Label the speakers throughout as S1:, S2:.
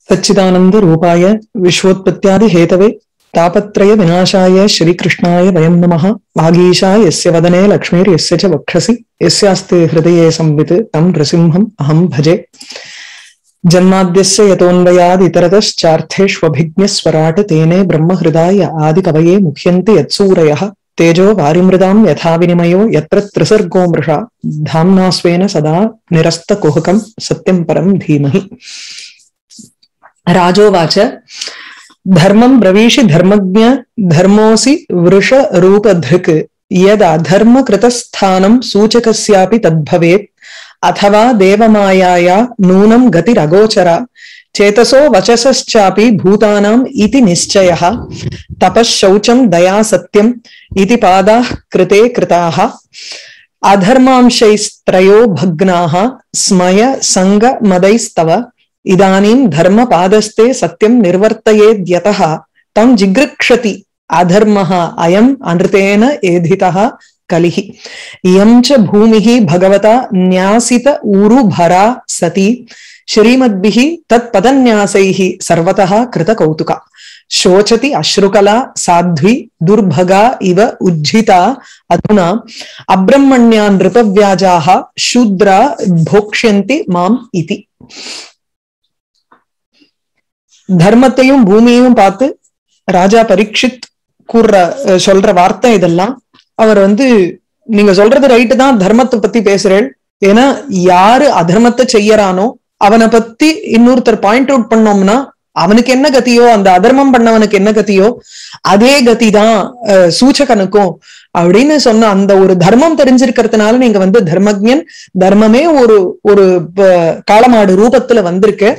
S1: सच्चिदानंद रूपाय विश्वोत्पत्त्यादि Hathaway तापत्रय विनाशाय श्रीकृष्णाय वयं नमः वागीशा यस्य वदने लक्ष्मीर्यस्य च वक्षसि यस्यास्ते हृदये संवित् तं नृसिंहम् अहं भजे जन्माद्यस्य यतोऽन्वयाद् इतरतश्चार्थेष्वभिज्ञस्वराट् तेने ब्रह्महृदाय आदिकवये मुह्यन्ति यत्सूरयः तेजो वारिमृदां यथा विनिमयो यत्र त्रिसर्गो मृषा धाम्ना स्वेन सदा निरस्तकुहकं सत्यं परं धीमहि राजोवाच धर्मं ब्रवीषि धर्मज्ञ धर्मोऽसि वृषरूपधृक् यदधर्मकृतस्थानं सूचकस्यापि तद्भवेत् अथवा देवमायाया नूनं गतिरगोचरा चेतसो वचसश्चापि भूतानाम् इति निश्चयः तपः शौचं दया सत्यम् इति पादाः कृते कृताः अधर्मांशैस्त्रयो भग्नाः स्मय सङ्गमदैस्तव इदानीं धर्मपादस्ते सत्यं निर्वर्तयेद्यतः तं जिगृक्षति अधर्मः अयम् अनृतेन एधितः कलिः इयं च भूमिः भगवता न्यासित ऊरुभरा सती श्रीमद्भिः तत्पदन्यासैः सर्वतः कृतकौतुका शोचति अश्रुकला साध्वी दुर्भगा इव उज्झिता अधुना अब्रह्मण्या नृपव्याजाः शूद्रा भोक्ष्यन्ति माम् इति தர்மத்தையும் பூமியையும் பார்த்து ராஜா பரீட்சித் கூறுற சொல்ற வார்த்தை இதெல்லாம் அவர் வந்து நீங்க சொல்றது ரைட்டு தான் தர்மத்தை பத்தி பேசுறேன் ஏன்னா யாரு அதர்மத்தை செய்யறானோ அவனை பத்தி இன்னொருத்தர் பாயிண்ட் அவுட் பண்ணோம்னா அவனுக்கு என்ன கதியோ அந்த அதர்மம் பண்ணவனுக்கு என்ன கதியோ அதே கதி தான் சூச்சகனுக்கும் அப்படின்னு சொன்ன அந்த ஒரு தர்மம் தெரிஞ்சிருக்கிறதுனால நீங்க வந்து தர்மஜன் தர்மமே ஒரு ஒரு காளமாடு ரூபத்துல வந்திருக்கு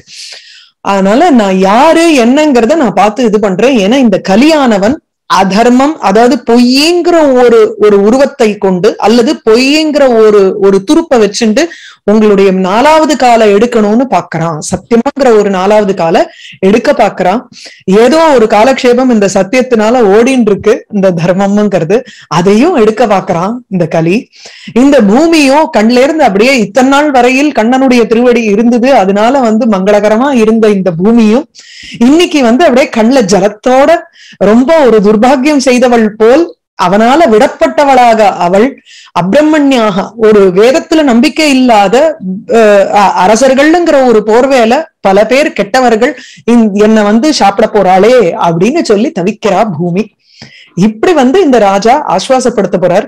S1: அதனால நான் யாரு என்னங்கிறத நான் பார்த்து இது பண்றேன் ஏன்னா இந்த கலியானவன் அதர்மம் அதாவது பொய்ங்கிற ஒரு ஒரு உருவத்தை கொண்டு அல்லது பொய்ங்கிற ஒரு ஒரு துருப்பை வச்சுட்டு உங்களுடைய நாலாவது காலை எடுக்கணும்னு பாக்குறான் சத்தியமாங்கிற ஒரு நாலாவது காலை எடுக்க பாக்குறான் ஏதோ ஒரு காலக்ஷேபம் இந்த சத்தியத்தினால ஓடின்னு இருக்கு இந்த தர்மம்ங்கிறது அதையும் எடுக்க பாக்குறான் இந்த கலி இந்த பூமியும் கண்ல இருந்து அப்படியே இத்தனை நாள் வரையில் கண்ணனுடைய திருவடி இருந்தது அதனால வந்து மங்களகரமா இருந்த இந்த பூமியும் இன்னைக்கு வந்து அப்படியே கண்ல ஜலத்தோட ரொம்ப ஒரு துர்பாகியம் செய்தவள் போல் அவனால விடப்பட்டவளாக அவள் அப்பிரமணியாக ஒரு வேதத்துல நம்பிக்கை இல்லாத அரசர்கள்ங்கிற ஒரு போர்வேல பல பேர் கெட்டவர்கள் என்ன வந்து சாப்பிட போறாளே அப்படின்னு சொல்லி தவிக்கிறா பூமி இப்படி வந்து இந்த ராஜா ஆஸ்வாசப்படுத்த போறார்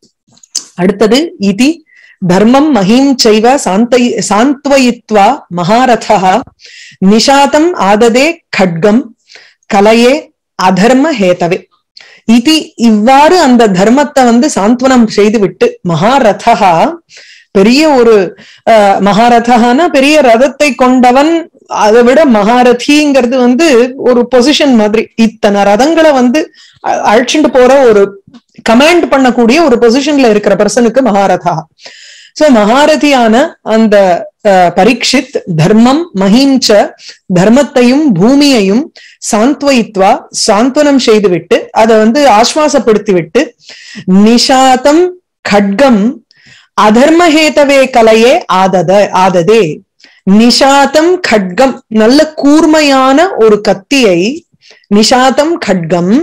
S1: அடுத்தது இதி தர்மம் மகிம் செய்வ சாந்தை சாந்த்வயித்வா மகாரதா நிஷாதம் ஆததே கட்கம் கலையே அதர்ம ஹேதவே இது இவ்வாறு அந்த தர்மத்தை வந்து சாந்த்வனம் செய்துவிட்டு மகாரதா பெரிய ஒரு அஹ் மகாரதானா பெரிய ரதத்தை கொண்டவன் அதை விட மகாரதிங்கிறது வந்து ஒரு பொசிஷன் மாதிரி இத்தனை ரதங்களை வந்து அழைச்சிட்டு போற ஒரு கமாண்ட் பண்ணக்கூடிய ஒரு பொசிஷன்ல இருக்கிற பர்சனுக்கு மகாரதா சோ மகாரதியான அந்த பரீட்சித் தர்மம் மஹீம்ச தர்மத்தையும் பூமியையும் சாந்த்வயித்வா சாந்த்வனம் செய்துவிட்டு அதை வந்து ஆஸ்வாசப்படுத்தி விட்டு நிஷாதம் கட்கம் அதர்மஹேதவே கலையே ஆதத ஆததே நிஷாதம் கட்கம் நல்ல கூர்மையான ஒரு கத்தியை நிஷாதம் கட்கம்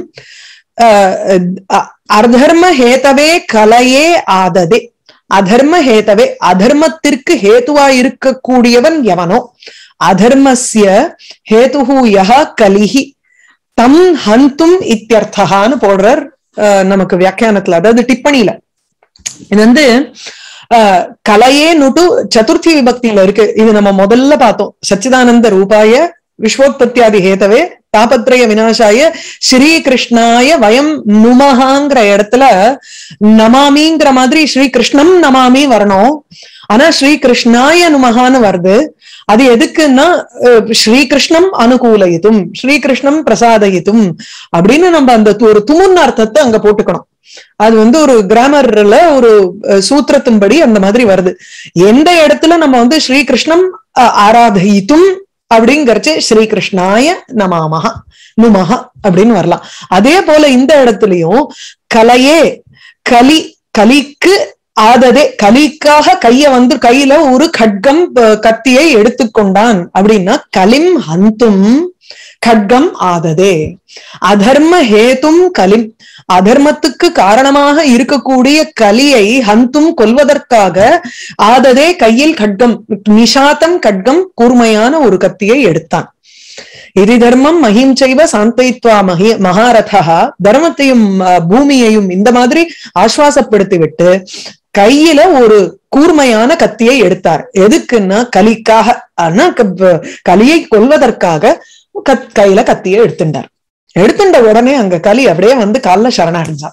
S1: அதர்ம ஹேதவே கலையே ஆததே அதர்ம ஹேதவே அதர்மத்திற்கு ஹேத்துவா இருக்கக்கூடியவன் எவனோ அதர்மஸ்ய ஹேதுஹு யஹ கலிஹி தம் ஹந்தும் இத்தியர்த்தகான்னு போடுறார் நமக்கு வியாக்கியானத்துல அதாவது டிப்பணியில இது வந்து கலையே நுட்டு சதுர்த்தி விபக்தியில இருக்கு இது நம்ம முதல்ல பார்த்தோம் சச்சிதானந்த ரூபாய விஸ்வோத்பத்தியாதி ஹேதவே தாபத்ரய வினாசாய ஸ்ரீ கிருஷ்ணாய வயம் நுமஹாங்கிற இடத்துல நமாமிங்கிற மாதிரி ஸ்ரீ கிருஷ்ணம் நமாமி வரணும் ஆனா ஸ்ரீ கிருஷ்ணாய நுமகான்னு வருது அது எதுக்குன்னா ஸ்ரீகிருஷ்ணம் அனுகூலயித்தும் ஸ்ரீகிருஷ்ணம் பிரசாதயித்தும் அப்படின்னு நம்ம அந்த ஒரு துமுன் அர்த்தத்தை அங்க போட்டுக்கணும் அது வந்து ஒரு கிராமர்ல ஒரு சூத்திரத்தின்படி அந்த மாதிரி வருது எந்த இடத்துல நம்ம வந்து ஸ்ரீகிருஷ்ணம் ஆராதயித்தும் அப்படிங்கறச்சு ஸ்ரீகிருஷ்ணாய நமாமஹா நுமஹா அப்படின்னு வரலாம் அதே போல இந்த இடத்துலயும் கலையே கலி கலிக்கு ஆததே கலிக்காக கைய வந்து கையில ஒரு கட்கம் அஹ், கத்தியை எடுத்துக்கொண்டான் அப்படின்னா கலிம் ஹந்தும் கட்கம் ஆததே அதர்ம ஹேதும் கலிம் அதர்மத்துக்கு காரணமாக இருக்கக்கூடிய கலியை ஹந்தும் கொல்வதற்காக ஆததே கையில் கட்கம் நிஷாத்தம் கட்கம் கூர்மையான ஒரு கத்தியை எடுத்தான் இது தர்மம் மகிம் செய்வ சாந்தைத்வா மகி மகாரதா தர்மத்தையும் அஹ், பூமியையும் இந்த மாதிரி ஆஸ்வாசப்படுத்தி விட்டு கையில ஒரு கூர்மையான கத்தியை எடுத்தார் எதுக்குன்னா கலிக்காக ஆனா க- கலியை கொல்வதற்காக கத் கையில கத்தியை எடுத்துட்டார் எடுத்துட்ட உடனே அங்க கலி அப்படியே வந்து கால்ல சரணடைஞ்சான்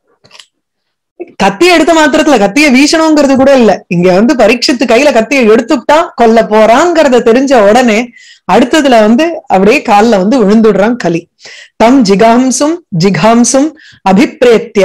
S1: கத்தியை எடுத்த மாத்திரத்துல கத்தியை வீசணுங்கிறது கூட இல்ல இங்க வந்து பரீட்சித்து கையில கத்தியை எடுத்துட்டா கொல்ல போறாங்கிறத தெரிஞ்ச உடனே அடுத்ததுல வந்து அப்படியே கால்ல வந்து விழுந்துடுறான் கலி தம் ஜிகாம்சும் ஜிகாம்சும் அபிப்பிரேத்திய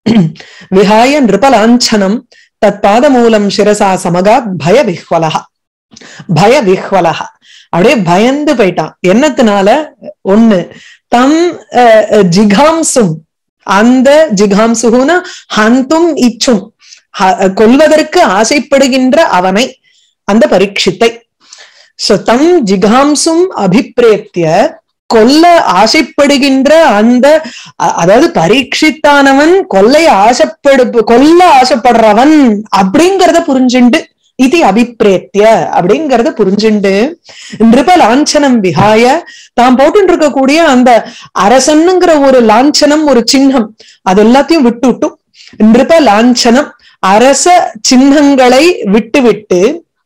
S1: விஹாய நிருபலாஞ்சனம் தத் பாதமூலம் சிரசா சமகாத் பய விஹ்வலஹா பய விஹ்வலஹா அப்படியே பயந்து போயிட்டான் என்னத்தினால ஒண்ணு தம் அஹ், அஹ், ஜிகாம்சும் அந்த ஜிகாம்சுகுன ஹந்தும் இச்சும் ஹ- கொல்வதற்கு ஆசைப்படுகின்ற அவனை அந்த பரீட்சித்தை சோ தம் ஜிகாம்சும் அபிப்பிரேத்திய கொல்ல ஆசைப்படுகின்ற அந்த அ- அதாவது பரீட்சித்தானவன் கொல்லை ஆசைப்படு கொல்ல ஆசைப்படுறவன் அப்படிங்கறத புரிஞ்சுண்டு இது அபிப்பிரேத்திய அப்படிங்கறத புரிஞ்சுண்டு நிருப லாஞ்சனம் விஹாய தாம் போட்டு இருக்கக்கூடிய அந்த அரசனுங்கிற ஒரு லாஞ்சனம் ஒரு சின்னம் அது எல்லாத்தையும் விட்டு விட்டு நிருப லாஞ்சனம் அரச சின்னங்களை விட்டு விட்டு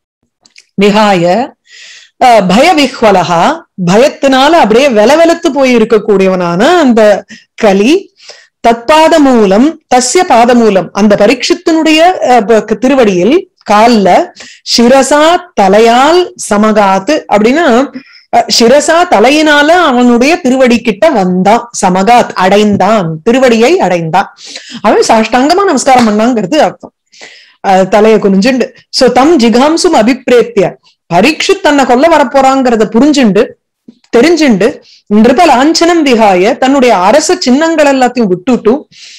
S1: விஹாய அஹ், பயவிஹ்வலகா பயத்தினால அப்படியே வெலவெலத்து போய் இருக்கக்கூடியவனான அந்த கலி தற்பாத மூலம் தஸ்ய பாத மூலம் அந்த பரீட்சித்தினுடைய அஹ், ப- திருவடியில் கால்ல சிரசா தலையால் சமகாத்து அப்படின்னா அஹ், சிரசா தலையினால அவனுடைய திருவடி கிட்ட வந்தான் சமகாத் அடைந்தான் திருவடியை அடைந்தான் அவன் சாஷ்டாங்கமா நமஸ்காரம் பண்ணாங்கிறது அர்த்தம் அஹ், தலைய குனிஞ்சுண்டு சோ தம் ஜிகாம்சும் அபிப்பிரேத்திய பரீட்சித் தன்னை கொல்ல வரப்போறாங்கிறத புரிஞ்சுண்டு தெரிஞ்சுண்டு நிருப லாஞ்சனம் விகாய தன்னுடைய அரச சின்னங்கள் எல்லாத்தையும் விட்டுட்டு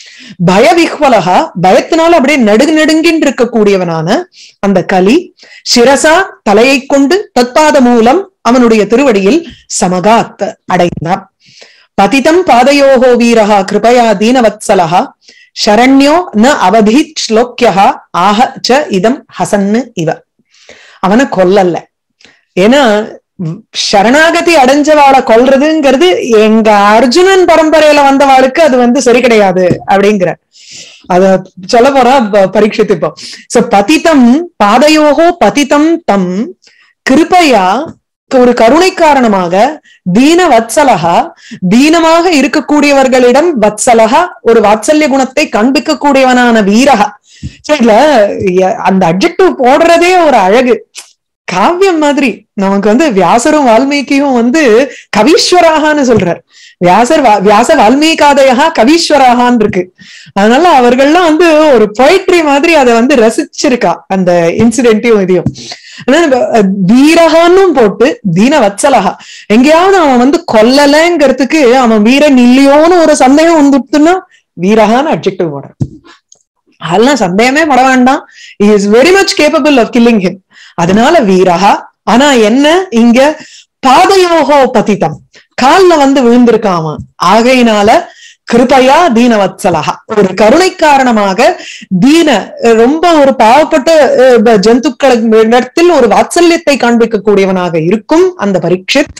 S1: பயவிஹ்வலகா பயத்தினால அப்படியே நடுங்கு நடுங்கின்னு இருக்கக்கூடியவனான அந்த கலி சிரசா தலையை கொண்டு தத்பாத மூலம் அவனுடைய திருவடியில் சமகாத் அடைந்தான் பதிதம் பாதயோகோ வீரஹா கிருபயா தீனவத்சலஹா சரண்யோ ந அவதீத் ஸ்லோக்கியா ஆஹ ச இதம் ஹசன்னு இவ அவனை கொல்லல ஏன்னா உம், சரணாகதி அடைஞ்சவாளை கொல்றதுங்கிறது எங்க அர்ஜுனன் பரம்பரையில வந்தவாளுக்கு அது வந்து சரி கிடையாது அப்படிங்கிற அத சொல்ல போறா ப- பரீட்சித்து இப்போ சோ பதிதம் பாதையோகோ பதிதம் தம் கிருபையா ஒரு கருணை காரணமாக தீன வத்சலகா தீனமாக இருக்கக்கூடியவர்களிடம் வத்சலகா ஒரு வாத்சல்ய குணத்தை காண்பிக்க கூடியவனான வீரகா சோ இதுல எ- அந்த அட்ஜெக்டிவ் போடுறதே ஒரு அழகு காவியம் மாதிரி நமக்கு வந்து வியாசரும் வால்மீகியும் வந்து கவீஸ்வராகான்னு சொல்றார் வியாசர் வா- வியாச வால்மீகாதயா கவீஸ்வராகான்னு இருக்கு அதனால அவர்கள்லாம் வந்து ஒரு பொயிட்ரி மாதிரி அதை வந்து ரசிச்சிருக்கா அந்த இன்சிடென்ட்டையும் இதையும் ஆனா நம்ம, அஹ், வீரகான்னும் போட்டு தீன வத்சலகா எங்கேயாவது அவன் வந்து கொல்லலைங்கிறதுக்கு அவன் வீரன் இல்லையோன்னு ஒரு சந்தேகம் வந்துட்டுன்னா வீரகான்னு அட்ஜெக்டிவ் போடுறான் அதெல்லாம் சந்தேகமே பட வேண்டாம் is very much capable of killing him அதனால வீரகா ஆனா என்ன இங்க பாதயோகோ பதிதம் கால்ல வந்து விழுந்திருக்கான் அவன் ஆகையினால கிருபையா தீனவத்சலகா ஒரு கருணை காரணமாக தீன அஹ் ரொம்ப ஒரு பாவப்பட்ட அஹ், ஜந்துக்களிடத்தில் ஒரு வாத்சல்யத்தை காண்பிக்கக்கூடியவனாக இருக்கும் அந்த பரீட்சித்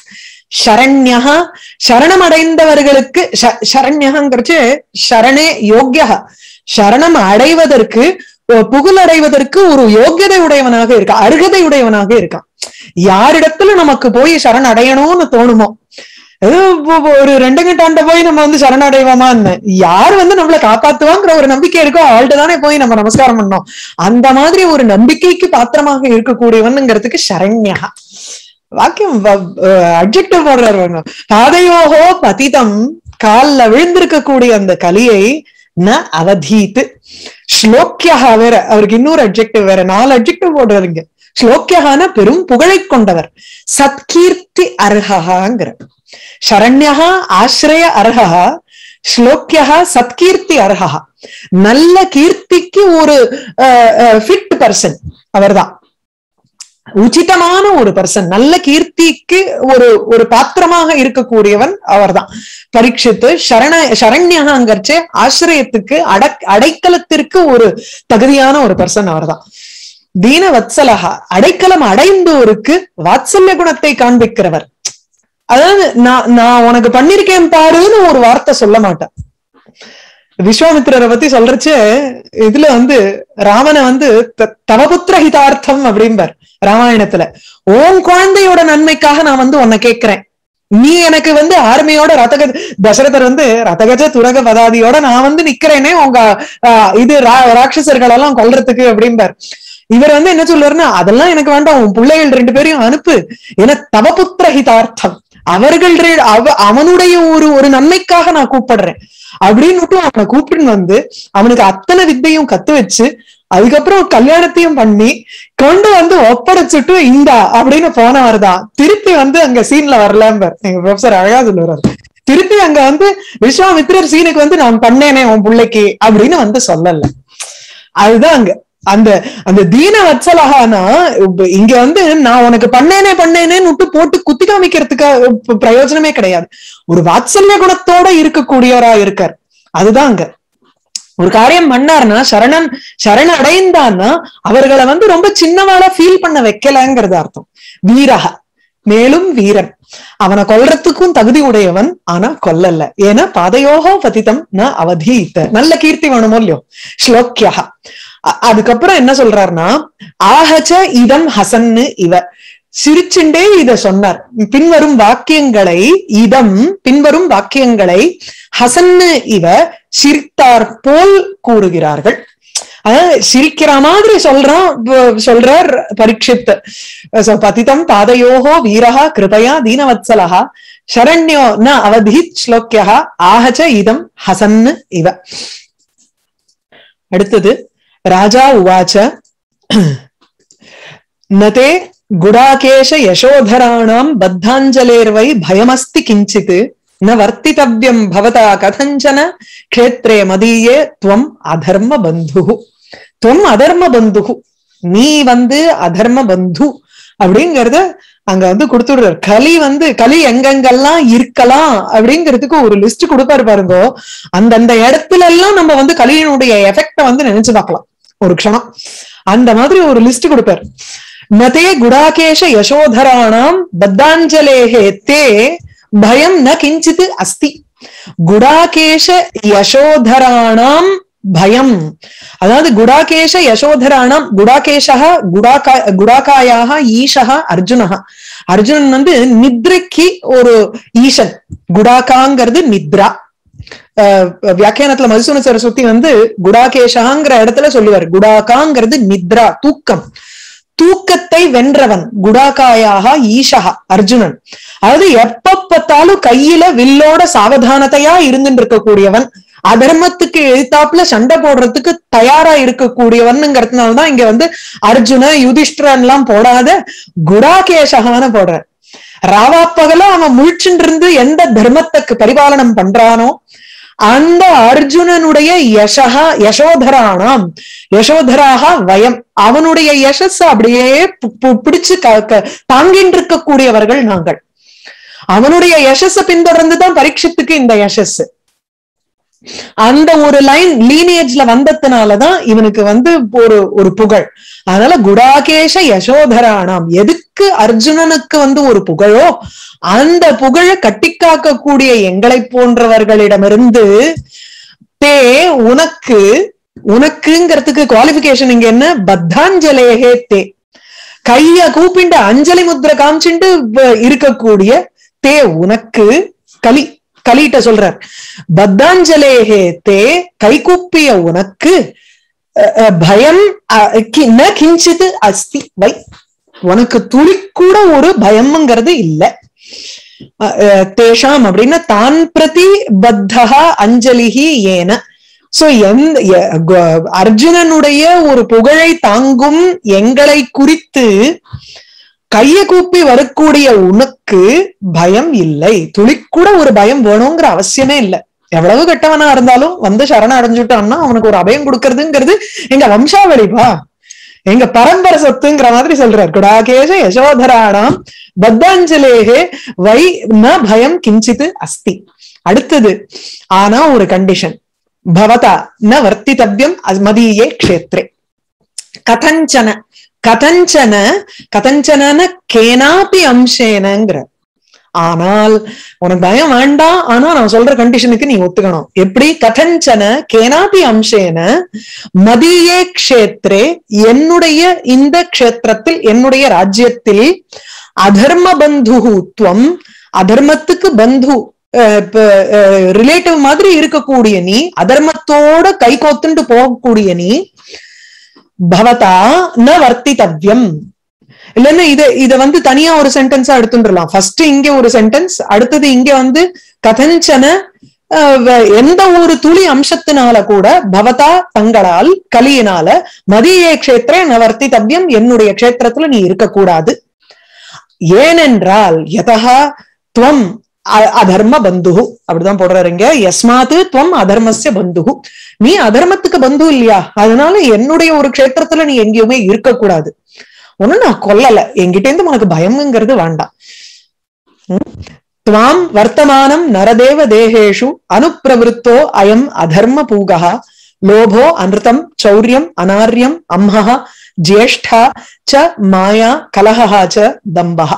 S1: சரண்யா சரணம் அடைந்தவர்களுக்கு ச- சரண்யகங்கிறச்சு சரணே யோக்கியா சரணம் அடைவதற்கு அஹ், புகழடைவதற்கு ஒரு யோக்கியதை உடையவனாக இருக்கா அருகதை உடையவனாக இருக்கான் யாரிடத்துல நமக்கு போய் சரண் அடையணும்னு தோணுமோ ஏதோ ஒ- ஒ- ஒரு ரெண்டு கட்டாண்ட போய் நம்ம வந்து சரணடைவோமான்னு யார் வந்து நம்மளை காப்பாத்துவாங்கிற ஒரு நம்பிக்கை இருக்கோ அவள்கிட்ட தானே போய் நம்ம நமஸ்காரம் பண்ணோம் அந்த மாதிரி ஒரு நம்பிக்கைக்கு பாத்திரமாக இருக்கக்கூடியவனுங்கிறதுக்கு சரண்யா வாக்கியம் அப்ஜெக்டிவ் போடுறாரு பாருங்க. பாதையோகோ பதிதம் கால்ல விழுந்திருக்கக்கூடிய அந்த கலியை ந அவதீத்து ஸ்லோக்கியா வேற அவருக்கு இன்னொரு அப்ஜெக்டிவ் வேற நாலு அப்ஜெக்டிவ் போடுறாருங்க ஸ்லோக்கியகான பெரும் புகழை கொண்டவர் சத்கீர்த்தி அர்ஹகாங்கிற சரண்யா ஆசிரய அர்ஹா ஸ்லோக்கியா சத்கீர்த்தி அர்ஹா நல்ல கீர்த்திக்கு ஒரு ஃபிட் பர்சன் அவர்தான் உச்சிதமான ஒரு பர்சன் நல்ல கீர்த்திக்கு ஒரு ஒரு பாத்திரமாக இருக்கக்கூடியவன் அவர்தான் பரீட்சித்து சரண சரண்யகாங்கர்ச்சே ஆசிரியத்துக்கு அட அடைக்கலத்திற்கு ஒரு தகுதியான ஒரு பர்சன் அவர்தான் தீன வத்சலகா அடைக்கலம் அடைந்தோருக்கு வாத்சல்ய குணத்தை காண்பிக்கிறவர் அதாவது நான் நான் உனக்கு பண்ணிருக்கேன் பாருன்னு ஒரு வார்த்தை சொல்ல மாட்டேன் விஸ்வாமித்திரரை பத்தி சொல்றச்சு இதுல வந்து ராமனை வந்து தவபுத்திர ஹிதார்த்தம் அப்படிம்பார் ராமாயணத்துல ஓன் குழந்தையோட நன்மைக்காக நான் வந்து உன்னை கேட்கிறேன் நீ எனக்கு வந்து ஆர்மியோட ரத்தக தசரதர் வந்து ரத்தகஜ துரக பதாதியோட நான் வந்து நிக்கிறேனே உங்க இது ராட்சசர்கள் எல்லாம் கொல்றதுக்கு அப்படிம்பார் இவர் வந்து என்ன சொல்லுவாருன்னா அதெல்லாம் எனக்கு வேண்டாம் உன் பிள்ளைகள் ரெண்டு பேரையும் அனுப்பு ஏன்னா தவபுத்திர ஹிதார்த்தம் அவர்கள் அவ அவனுடைய ஒரு ஒரு நன்மைக்காக நான் கூப்பிடுறேன் அப்படின்னு அவனை கூப்பிட்டு வந்து அவனுக்கு அத்தனை வித்தையும் கத்து வச்சு அதுக்கப்புறம் கல்யாணத்தையும் பண்ணி கொண்டு வந்து ஒப்படைச்சிட்டு இந்தா அப்படின்னு போனவர் தான் திருப்பி வந்து அங்க சீன்ல வரலாம்பர் எங்க ப்ரொஃபசர் அழகா சொல்லுவார் திருப்பி அங்க வந்து விஸ்வாமித்திரர் சீனுக்கு வந்து நான் பண்ணேனே உன் பிள்ளைக்கு அப்படின்னு வந்து சொல்லல அதுதான் அங்க அந்த அந்த தீன வத்சலகானா இங்க வந்து நான் உனக்கு பண்ணேனே பண்ணேனேன்னு விட்டு போட்டு குத்தி காமிக்கிறதுக்கு பிரயோஜனமே கிடையாது ஒரு வாத்சல்ய குணத்தோட இருக்கக்கூடியவரா இருக்கார் அதுதான் அங்க ஒரு காரியம் பண்ணார்னா சரணன் சரண அடைந்தான்னா அவர்களை வந்து ரொம்ப சின்னவாளா ஃபீல் பண்ண வைக்கலங்கிறது அர்த்தம் வீரக மேலும் வீரன் அவனை கொல்றதுக்கும் தகுதி உடையவன் ஆனா கொல்லல ஏன்னா பாதையோகோ பதித்தம் ந அவதீத்த நல்ல கீர்த்தி வேணுமோ இல்லையோ ஸ்லோக்கியா அதுக்கப்புறம் என்ன சொல்றாருன்னா ஆஹச்ச இதம் ஹசன்னு இவ சிரிச்சுண்டே இத சொன்னார் பின்வரும் வாக்கியங்களை இதம் பின்வரும் வாக்கியங்களை ஹசன்னு இவ சிரித்தார் போல் கூறுகிறார்கள் அதாவது சிரிக்கிற மாதிரி சொல்றான் சொல்றார் பரீட்சித் பதிதம் பாதையோகோ வீரகா கிருபயா தீனவத்சலகா சரண்யோ ந அவதீத் ஸ்லோக்கியா ஆஹச்ச இதம் ஹசன்னு இவ அடுத்தது ராஜா உவாச்ச நதே குடாகேஷ யசோதராணாம் பத்தாஞ்சலேர்வை பயமஸ்தி கிஞ்சித் ந வர்த்தித்தவ்யம் பவதா கதஞ்சன க்ஷேத்ரே மதீயே துவம் அதர்ம பந்து துவம் அதர்ம பந்து நீ வந்து அதர்ம பந்து அப்படிங்கறத அங்க வந்து கொடுத்துடுறாரு களி வந்து களி எங்கெங்கெல்லாம் இருக்கலாம் அப்படிங்கிறதுக்கு ஒரு லிஸ்ட் கொடுப்பாரு பாருங்க அந்தந்த இடத்துல எல்லாம் நம்ம வந்து களியினுடைய எஃபெக்ட வந்து நினைச்சு பார்க்கலாம் ஒரு க்ஷணம் அந்த மாதிரி ஒரு லிஸ்ட் கொடுப்பாரு நதே குடாகேஷ யசோதராணாம் பத்தாஞ்சலேஹே தே பயம் ந கிஞ்சித் அஸ்தி குடாகேஷ யசோதராணாம் பயம் அதாவது குடாகேஷ யசோதராணாம் குடாகேஷா குடாகா குடாகாயாக ஈஷா அர்ஜுனஹா அர்ஜுனன் வந்து நித்ரைக்கு ஒரு ஈசன் குடாகாங்கிறது நித்ரா வியாக்கியானத்துல மதுசூன சரஸ்வதி வந்து குடாகேஷாங்கிற இடத்துல சொல்லுவார் குடாகாங்கிறது நித்ரா தூக்கம் தூக்கத்தை வென்றவன் குடாகாயாக ஈஷா அர்ஜுனன் அதாவது எப்ப பார்த்தாலும் கையில வில்லோட சாவதானத்தையா இருந்துட்டு இருக்கக்கூடியவன் அதர்மத்துக்கு எழுத்தாப்புல சண்டை போடுறதுக்கு தயாரா இருக்கக்கூடியவன்ங்கிறதுனாலதான் இங்க வந்து அர்ஜுன யுதிஷ்டிரன் எல்லாம் போடாத குடாகேஷகான போடுற ராவாப்பகல அவன் முழிச்சுட்டு இருந்து எந்த தர்மத்துக்கு பரிபாலனம் பண்றானோ அந்த அர்ஜுனனுடைய யசகா யசோதரானாம் யசோதராக வயம் அவனுடைய யசஸ் அப்படியே பிடிச்சு தாங்கிட்டு இருக்கக்கூடியவர்கள் நாங்கள் அவனுடைய யசஸ பின்தொடர்ந்துதான் பரீட்சத்துக்கு இந்த யசஸ் அந்த ஒரு லைன் லீனேஜ்ல வந்ததுனாலதான் இவனுக்கு வந்து ஒரு ஒரு புகழ் அதனால குடாகேஷ யசோதரானாம் எதுக்கு அர்ஜுனனுக்கு வந்து ஒரு புகழோ அந்த புகழை கட்டிக்காக்கக்கூடிய எங்களை போன்றவர்களிடமிருந்து தே உனக்கு உனக்குங்கிறதுக்கு குவாலிபிகேஷன் இங்க என்ன பத்தாஞ்சலேகே தே கைய கூப்பிண்டு அஞ்சலி முத்திர காமிச்சுண்டு இருக்கக்கூடிய தே உனக்கு களி கலிட்ட சொல்றார் பத்தாஞ்சலேகே தே கைகூப்பிய உனக்கு பயம் ந கிஞ்சித் அஸ்தி வை உனக்கு துளி கூட ஒரு பயம்ங்கிறது இல்ல தேஷாம் அப்படின்னா தான் பிரதி பத்தகா அஞ்சலிகி ஏன சோ எந்த அர்ஜுனனுடைய ஒரு புகழை தாங்கும் எங்களை குறித்து கைய கூப்பி வரக்கூடிய உனக்கு பயம் இல்லை துளி கூட ஒரு பயம் வேணுங்கிற அவசியமே இல்லை எவ்வளவு கெட்டவனா இருந்தாலும் வந்து சரண அடைஞ்சுட்டான்னா அவனுக்கு ஒரு அபயம் கொடுக்கறதுங்கிறது எங்க வம்சாவளிப்பா எங்க பரம்பரை சொத்துங்கிற மாதிரி சொல்றார் குடாகேஷ யசோதராணாம் பத்தாஞ்சலேகே வை ந பயம் கிஞ்சித் அஸ்தி அடுத்தது ஆனா ஒரு கண்டிஷன் பவதா ந வர்த்தித்தவ்யம் மதியே க்ஷேத்ரே கதஞ்சன கதஞ்சன கதஞ்சன கேனாபி அம்சேனங்கிற ஆனால் உனக்கு பயம் வேண்டாம் ஆனா நான் சொல்ற கண்டிஷனுக்கு நீ ஒத்துக்கணும் எப்படி கதஞ்சன கேனாபி அம்சேன மதியே க்ஷேத்ரே என்னுடைய இந்த க்ஷேத்திரத்தில் என்னுடைய ராஜ்யத்தில் அதர்ம பந்துகுத்துவம் அதர்மத்துக்கு பந்து ரிலேட்டிவ் மாதிரி இருக்கக்கூடிய நீ அதர்மத்தோட கை கோத்துண்டு போகக்கூடிய நீ பவதா ந வர்த்தித்தவ்யம் இல்லைன்னா இத இத வந்து தனியா ஒரு சென்டென்ஸா எடுத்துடலாம் ஃபர்ஸ்ட் இங்க ஒரு சென்டென்ஸ் அடுத்தது இங்க வந்து கதஞ்சன எந்த ஒரு துளி அம்சத்தினால கூட பவதா தங்களால் கலியினால மதியே கஷேத்திர நவர்த்தி தவ்யம் என்னுடைய கஷேத்திரத்துல நீ இருக்கக்கூடாது ஏனென்றால் யதா துவம் அதர்ம பந்து அப்படிதான் போடுறாருங்க எஸ்மாத்து துவம் அதர்மஸ்ய பந்து நீ அதர்மத்துக்கு பந்து இல்லையா அதனால என்னுடைய ஒரு கஷேத்திரத்துல நீ எங்கேயுமே இருக்கக்கூடாது ஒண்ணு நான் கொல்லல என்கிட்ட இருந்து உனக்கு பயம்ங்கிறது வேண்டாம் துவாம் வர்த்தமானம் நரதேவ தேகேஷு அனுப்பிரவருத்தோ அயம் அதர்ம பூகா லோபோ அனிருத்தம் சௌரியம் அனாரியம் அம்ஹா ஜேஷ்டா ச மாயா கலஹா ச தம்பஹா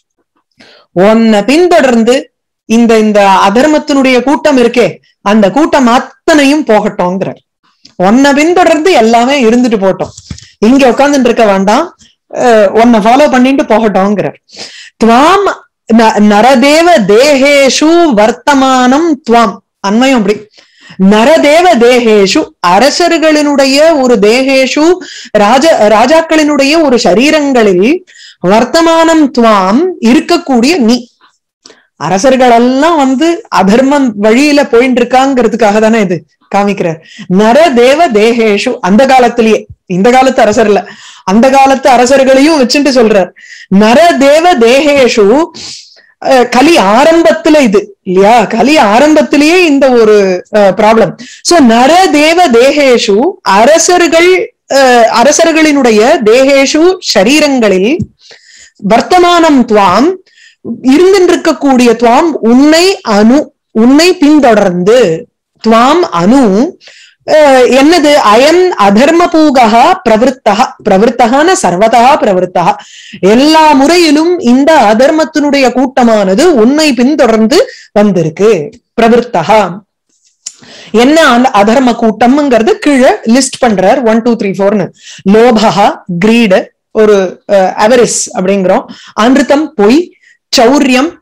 S1: உன்னை பின்தொடர்ந்து இந்த இந்த அதர்மத்தினுடைய கூட்டம் இருக்கே அந்த கூட்டம் அத்தனையும் போகட்டோங்கிறார் உன்னை பின்தொடர்ந்து எல்லாமே இருந்துட்டு போட்டோம் இங்க உட்கார்ந்துட்டு இருக்க வேண்டாம் உன்னை ஃபாலோ பண்ணிட்டு போகட்டோங்கிறார் துவாம் நரதேவ தேகேஷு வர்த்தமானம் துவாம் அண்மையும் அப்படி நரதேவ தேகேஷு அரசர்களினுடைய ஒரு தேகேஷு ராஜ ராஜாக்களினுடைய ஒரு சரீரங்களில் வர்த்தமானம் துவாம் இருக்கக்கூடிய நீ அரசர்கள் எல்லாம் வந்து அதர்மம் வழியில போயிட்டு இருக்காங்கிறதுக்காக தானே இது காமிக்கிறார் நர தேவ தேகேஷு அந்த காலத்திலேயே இந்த காலத்து அரசர்ல அந்த காலத்து அரசர்களையும் வச்சுட்டு சொல்றார் நர தேவ தேகேஷு கலி ஆரம்பத்துல இது இல்லையா கலி ஆரம்பத்திலேயே இந்த ஒரு ப்ராப்ளம் சோ நர தேவ தேகேஷு அரசர்கள் அரசர்களினுடைய தேகேஷு சரீரங்களில் வர்த்தமானம் துவாம் இருந்திருக்கக்கூடிய துவாம் உன்னை அணு உன்னை பின்தொடர்ந்து துவாம் அணு என்னது அயம் அதர்ம பூகா பிரவருத்தகா பிரவருத்தகான சர்வதா பிரவருத்தகா எல்லா முறையிலும் இந்த அதர்மத்தினுடைய கூட்டமானது உன்னை பின்தொடர்ந்து வந்திருக்கு பிரவருத்தகா என்ன அந்த அதர்ம கூட்டம்ங்கிறது கீழே லிஸ்ட் பண்றார் ஒன் டூ த்ரீ ஃபோர்னு லோபகா கிரீடு ஒரு அவரிஸ் அப்படிங்கிறோம் அமிர்தம் பொய் சௌரியம்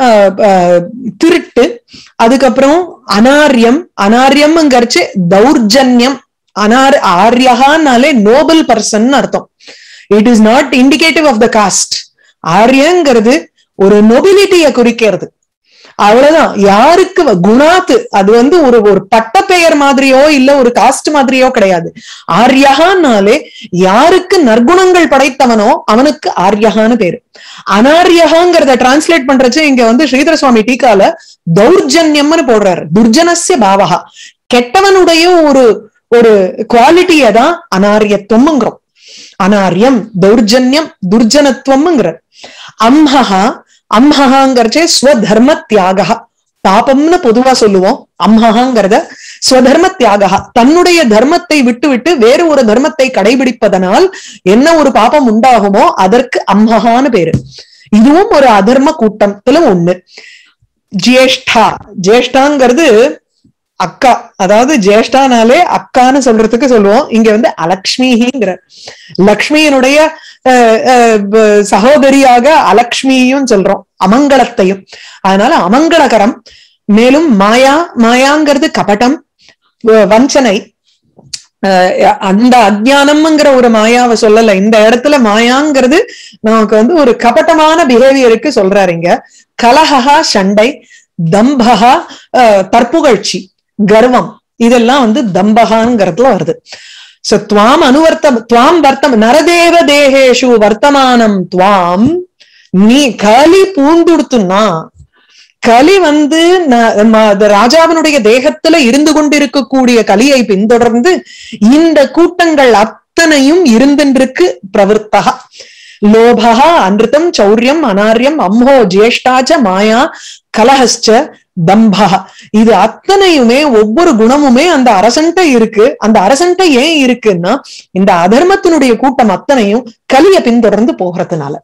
S1: திருட்டு அதுக்கப்புறம் அனாரியம் அனாரியம்ங்கிறச்சு தௌர்ஜன்யம் அனார் ஆரியகானாலே நோபல் பர்சன் அர்த்தம் it is not indicative of the caste ஆரியங்கிறது ஒரு நொபிலிட்டியை குறிக்கிறது அவ்வளவுதான் யாருக்கு குணாத்து அது வந்து ஒரு ஒரு பட்ட பெயர் மாதிரியோ இல்ல ஒரு காஸ்ட் மாதிரியோ கிடையாது ஆரியகானாலே யாருக்கு நற்குணங்கள் படைத்தவனோ அவனுக்கு ஆரியகான்னு பேரு அனாரியகாங்கிறத டிரான்ஸ்லேட் பண்றச்சு இங்க வந்து ஸ்ரீதர சுவாமி டீக்கால தௌர்ஜன்யம்னு போடுறாரு துர்ஜனசிய பாவகா கெட்டவனுடைய ஒரு ஒரு குவாலிட்டியை தான் அனாரியத்துவம்ங்கிறோம் அனாரியம் தௌர்ஜன்யம் துர்ஜனத்துவம்ங்கிற அம்ஹா அம்ஹாங்கிறச்சே ஸ்வதர்ம தியாக பாபம்னு பொதுவா சொல்லுவோம் அம்ஹாங்கிறத ஸ்வதர்ம தியாக தன்னுடைய தர்மத்தை விட்டு விட்டு வேறு ஒரு தர்மத்தை கடைபிடிப்பதனால் என்ன ஒரு பாபம் உண்டாகுமோ அதற்கு அம்ஹான்னு பேரு இதுவும் ஒரு அதர்ம கூட்டத்துல ஒண்ணு ஜேஷ்டா ஜேஷ்டாங்கிறது அக்கா அதாவது ஜேஷ்டானாலே அக்கான்னு சொல்றதுக்கு சொல்லுவோம் இங்க வந்து அலக்ஷ்மிங்கிற லக்ஷ்மியினுடைய சகோதரியாக அலக்ஷ்மியும் சொல்றோம் அமங்கலத்தையும் அதனால அமங்கலகரம் மேலும் மாயா மாயாங்கிறது கபடம் வஞ்சனை அந்த அஜானம்ங்கிற ஒரு மாயாவை சொல்லல இந்த இடத்துல மாயாங்கிறது நமக்கு வந்து ஒரு கபட்டமான பிஹேவியருக்கு சொல்றாரு இங்க கலஹா சண்டை தம்பகா தற்புகழ்ச்சி கர்வம் இதெல்லாம் வந்து தம்பகாங்கிறதுல வருது சோ துவாம் அனுவர்த்தம் துவாம் வர்த்தம் நரதேவ தேகேஷு வர்த்தமானம் துவாம் நீ கலி பூந்துடுத்துனா கலி வந்து ந- ம- அது ராஜாவினுடைய தேகத்துல இருந்து கொண்டிருக்கக்கூடிய கலியை பின்தொடர்ந்து இந்த கூட்டங்கள் அத்தனையும் இருந்திருக்கு பிரவருத்தகா லோபா அன்ருதம் சௌரியம் அனாரியம் அம்ஹோ ஜேஷ்டாச்ச மாயா கலஹஸ்ச தம்பா இது அத்தனையுமே ஒவ்வொரு குணமுமே அந்த அரசன்ட்ட இருக்கு அந்த அரசன்ட்ட ஏன் இருக்குன்னா இந்த அதர்மத்தினுடைய கூட்டம் அத்தனையும் கலிய பின்தொடர்ந்து போகிறதுனால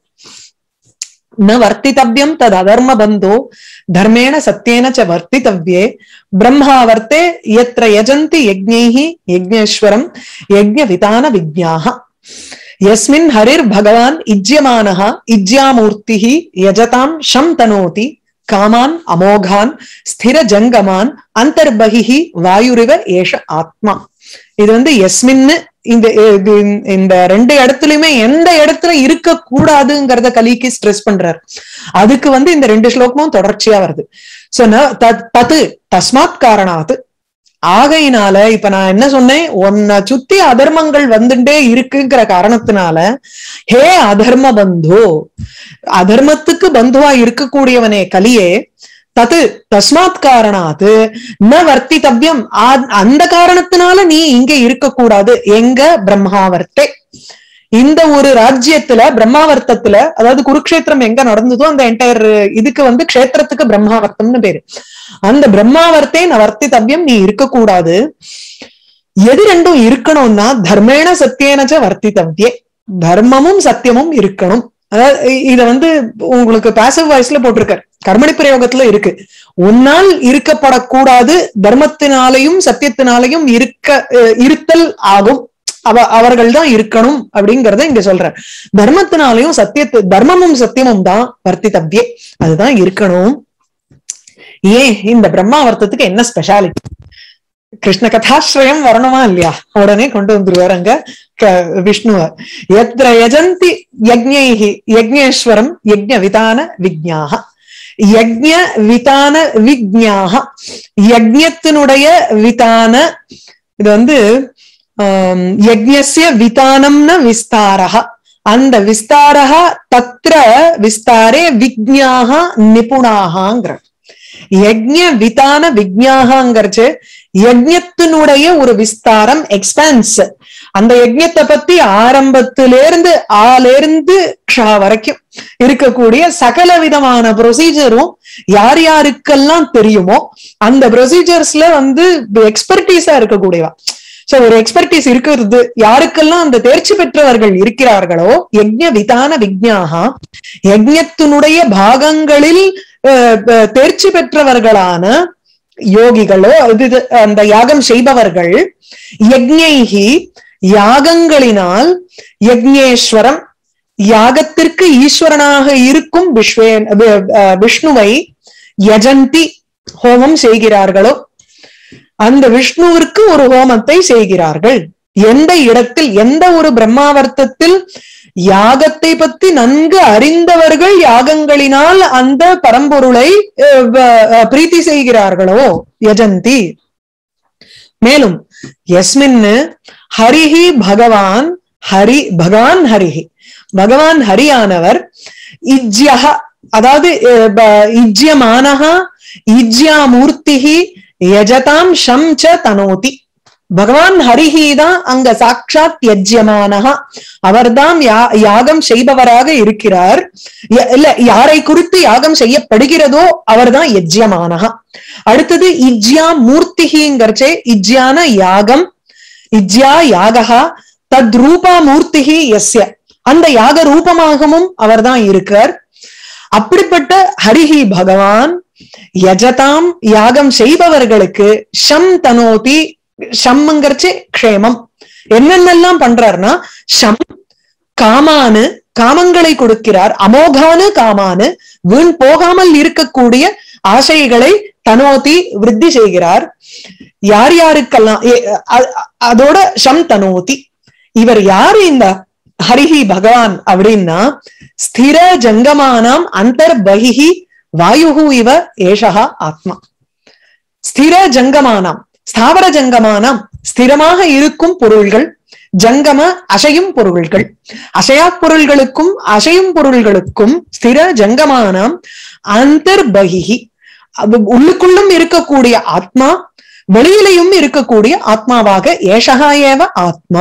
S1: ந வர்த்தித்தவ்யம் தது அதர்ம பந்தோ தர்மேண சத்தியேன ச வர்த்தித்தவ்யே பிரம்மாவர்த்தே எத்திர யஜந்தி யஜ்ஞைஹி யஜ்ஞேஸ்வரம் யஜ்ஞ விதான விஜ்ஞாக யஸ்மின் ஹரிர் பகவான் இஜ்யமானः இஜ்யாமூர்த்திः யஜதாம் ஷம் தனோதி காமான் அமோகான் ஸ்திர ஜங்கமான் அந்தர்பகிஹி வாயுரிவ ஏஷ ஆத்மா இது வந்து எஸ்மின்னு இந்த இது இந்த ரெண்டு இடத்துலயுமே எந்த இடத்துல இருக்க கூடாதுங்கிறத கலிக்கு ஸ்ட்ரெஸ் பண்றாரு அதுக்கு வந்து இந்த ரெண்டு ஸ்லோகமும் தொடர்ச்சியா வருது சோ ந- தத்- தத்து தஸ்மாத் காரணாத் ஆகையினால இப்ப நான் என்ன சொன்னேன் உன்னை சுத்தி அதர்மங்கள் வந்துட்டே இருக்குங்கிற காரணத்தினால ஹே அதர்ம பந்து அதர்மத்துக்கு பந்துவா இருக்கக்கூடியவனே கலியே தது தஸ்மாத் காரணாத்து ந வர்த்தித்தவ்யம் ஆ- அந்த காரணத்தினால நீ இங்க இருக்கக்கூடாது எங்க பிரம்மாவர்த்தே இந்த ஒரு ராஜ்யத்துல பிரம்மாவர்த்தத்துல அதாவது குருக்ஷேத்திரம் எங்க நடந்ததோ அந்த என்டையர் இதுக்கு வந்து க்ஷேத்திரத்துக்கு பிரம்மாவர்த்தம்னு பேரு அந்த பிரம்மாவர்த்தே ந வர்த்தித்தவ்யம் நீ இருக்கக்கூடாது எது ரெண்டும் இருக்கணும்னா தர்மேண சத்தியேனச்ச வர்த்தித்தவ்யே தர்மமும் சத்தியமும் இருக்கணும் அதாவது இ- இத வந்து உங்களுக்கு பாசிவ் வாய்ஸ்ல போட்டிருக்காரு கர்மணி பிரயோகத்துல இருக்கு உன்னால் இருக்கப்படக்கூடாது தர்மத்தினாலையும் சத்தியத்தினாலையும் இருக்க அஹ், இருத்தல் ஆகும் அவ அவர்கள் தான் இருக்கணும் அப்படிங்கறத இங்க சொல்ற தர்மத்தினாலையும் சத்தியத்து தர்மமும் சத்தியமும் தான் வர்த்தித்தவ்யே அதுதான் இருக்கணும் ஏன் இந்த பிரம்மாவர்த்தத்துக்கு என்ன ஸ்பெஷாலிட்டி கிருஷ்ண கதாஸ்ரயம் வரணுமா இல்லையா உடனே கொண்டு வந்துருவார் அங்க க- விஷ்ணுவ எத்திர யஜந்தி யஜ்ஞைஹி யஜ்ஞேஸ்வரம் யஜ்ஞ விதான விஜ்ஞாக யஜ்ஞ விதான விஜ்ஞாக யஜ்ஞத்தினுடைய விதான இது வந்து ஆம், யஜ்ஞஸ்ய விதானம்ன விஸ்தாரः அந்த விஸ்தாரः தத்ர விஸ்தாரே விஜ்ஞாக நிபுணாகங்கிற யஜ்ஞ விதான விஜ்ஞாகங்கிறச்சு யஜ்ஞத்தினுடைய ஒரு விஸ்தாரம் எக்ஸ்பான்ஸ் அந்த யஜ்ஞத்தை பத்தி ஆரம்பத்திலிருந்து ஆலேருந்து க்ஷா வரைக்கும் இருக்கக்கூடிய சகல விதமான ப்ரொசீஜரும் யார் யாருக்கெல்லாம் தெரியுமோ அந்த ப்ரொசீஜர்ஸ்ல வந்து எக்ஸ்பர்டீஸா இருக்கக்கூடியவா சோ ஒரு எக்ஸ்பர்டீஸ் இருக்கிறது யாருக்கெல்லாம் அந்த தேர்ச்சி பெற்றவர்கள் இருக்கிறார்களோ யஜ்ஞ விதான விஜ்ஞாகா யஜ்ஞத்தினுடைய பாகங்களில் அஹ், அஹ், தேர்ச்சி பெற்றவர்களான யோகிகளோ இது இது, அந்த யாகம் செய்பவர்கள் யஜ்ஞைஹி யாகங்களினால் யஜ்ஞேஸ்வரம் யாகத்திற்கு ஈஸ்வரனாக இருக்கும் விஸ்வே வி- அஹ், விஷ்ணுவை யஜந்தி ஹோமம் செய்கிறார்களோ அந்த விஷ்ணுவிற்கு ஒரு ஹோமத்தை செய்கிறார்கள் எந்த இடத்தில் எந்த ஒரு பிரம்மாவர்த்தத்தில் யாகத்தை பத்தி நன்கு அறிந்தவர்கள் யாகங்களினால் அந்த பரம்பொருளை அஹ், வ- அஹ், பிரீத்தி செய்கிறார்களோ யஜந்தி மேலும் எஸ்மின்னு ஹரிஹி பகவான் ஹரி பகவான் ஹரிஹி பகவான் ஹரியானவர் இஜ்யஹ அதாவது அஹ், ப- இஜ்யமானஹா இஜ்யாமூர்த்திஹி யஜதாம் ஷம் ச தனோதி பகவான் ஹரிஹி தான் அங்க சாட்சாத் யஜ்யமானஹா அவர்தான் யா- யாகம் செய்பவராக இருக்கிறார் ய- இல்ல யாரை குறித்து யாகம் செய்யப்படுகிறதோ அவர்தான் யஜ்யமானஹா அடுத்தது இஜ்யா மூர்த்திகிங்கிறச்சே இஜ்யான யாகம் இஜ்யா யாகா தத் ரூபா மூர்த்திகி எஸ்ய அந்த யாக ரூபமாகவும் அவர்தான் இருக்கார் அப்படிப்பட்ட ஹரிஹி பகவான் யஜதாம் யாகம் செய்பவர்களுக்கு ஷம் தனோதி ஷம்ங்கிறச்சு க்ஷேமம் என்னென்னலாம் பண்றாருன்னா ஷம் காமானு காமங்களை கொடுக்கிறார் அமோகானு காமானு வீண் போகாமல் இருக்கக்கூடிய ஆசைகளை தனோதி விருத்தி செய்கிறார் யார் யாருக்கெல்லாம் ஏ- அ- அதோட ஷம் தனோதி இவர் யாரு இந்த ஹரிஹி பகவான் அப்படின்னா ஸ்திர ஜங்கமானாம் அந்தர்பகிஹி வாயுகு இவ ஏஷா ஆத்மா ஸ்திர ஜங்கமானாம் ஸ்தாவர ஜங்கமானாம் ஸ்திரமாக இருக்கும் பொருள்கள் ஜங்கம அசையும் பொருள்கள் அசையா பொருள்களுக்கும் அசையும் பொருள்களுக்கும் ஸ்திர ஜங்கமானாம் அந்தர்பகிஹி அது உள்ளுக்குள்ளும் இருக்கக்கூடிய ஆத்மா வெளியிலையும் இருக்கக்கூடிய ஆத்மாவாக ஏஷகா ஏவ ஆத்மா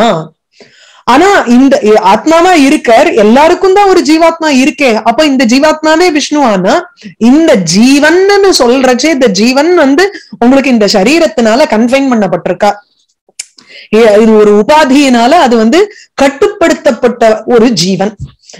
S1: ஆனா இந்த இ- ஆத்மாவா இருக்கார் எல்லாருக்கும் தான் ஒரு ஜீவாத்மா இருக்கே அப்ப இந்த ஜீவாத்மாவே விஷ்ணுவானா இந்த ஜீவன்னு சொல்றச்சே இந்த ஜீவன் வந்து உங்களுக்கு இந்த சரீரத்தினால கன்ஃபைன் பண்ணப்பட்டிருக்கா இ- இது ஒரு உபாதியினால அது வந்து கட்டுப்படுத்தப்பட்ட ஒரு ஜீவன்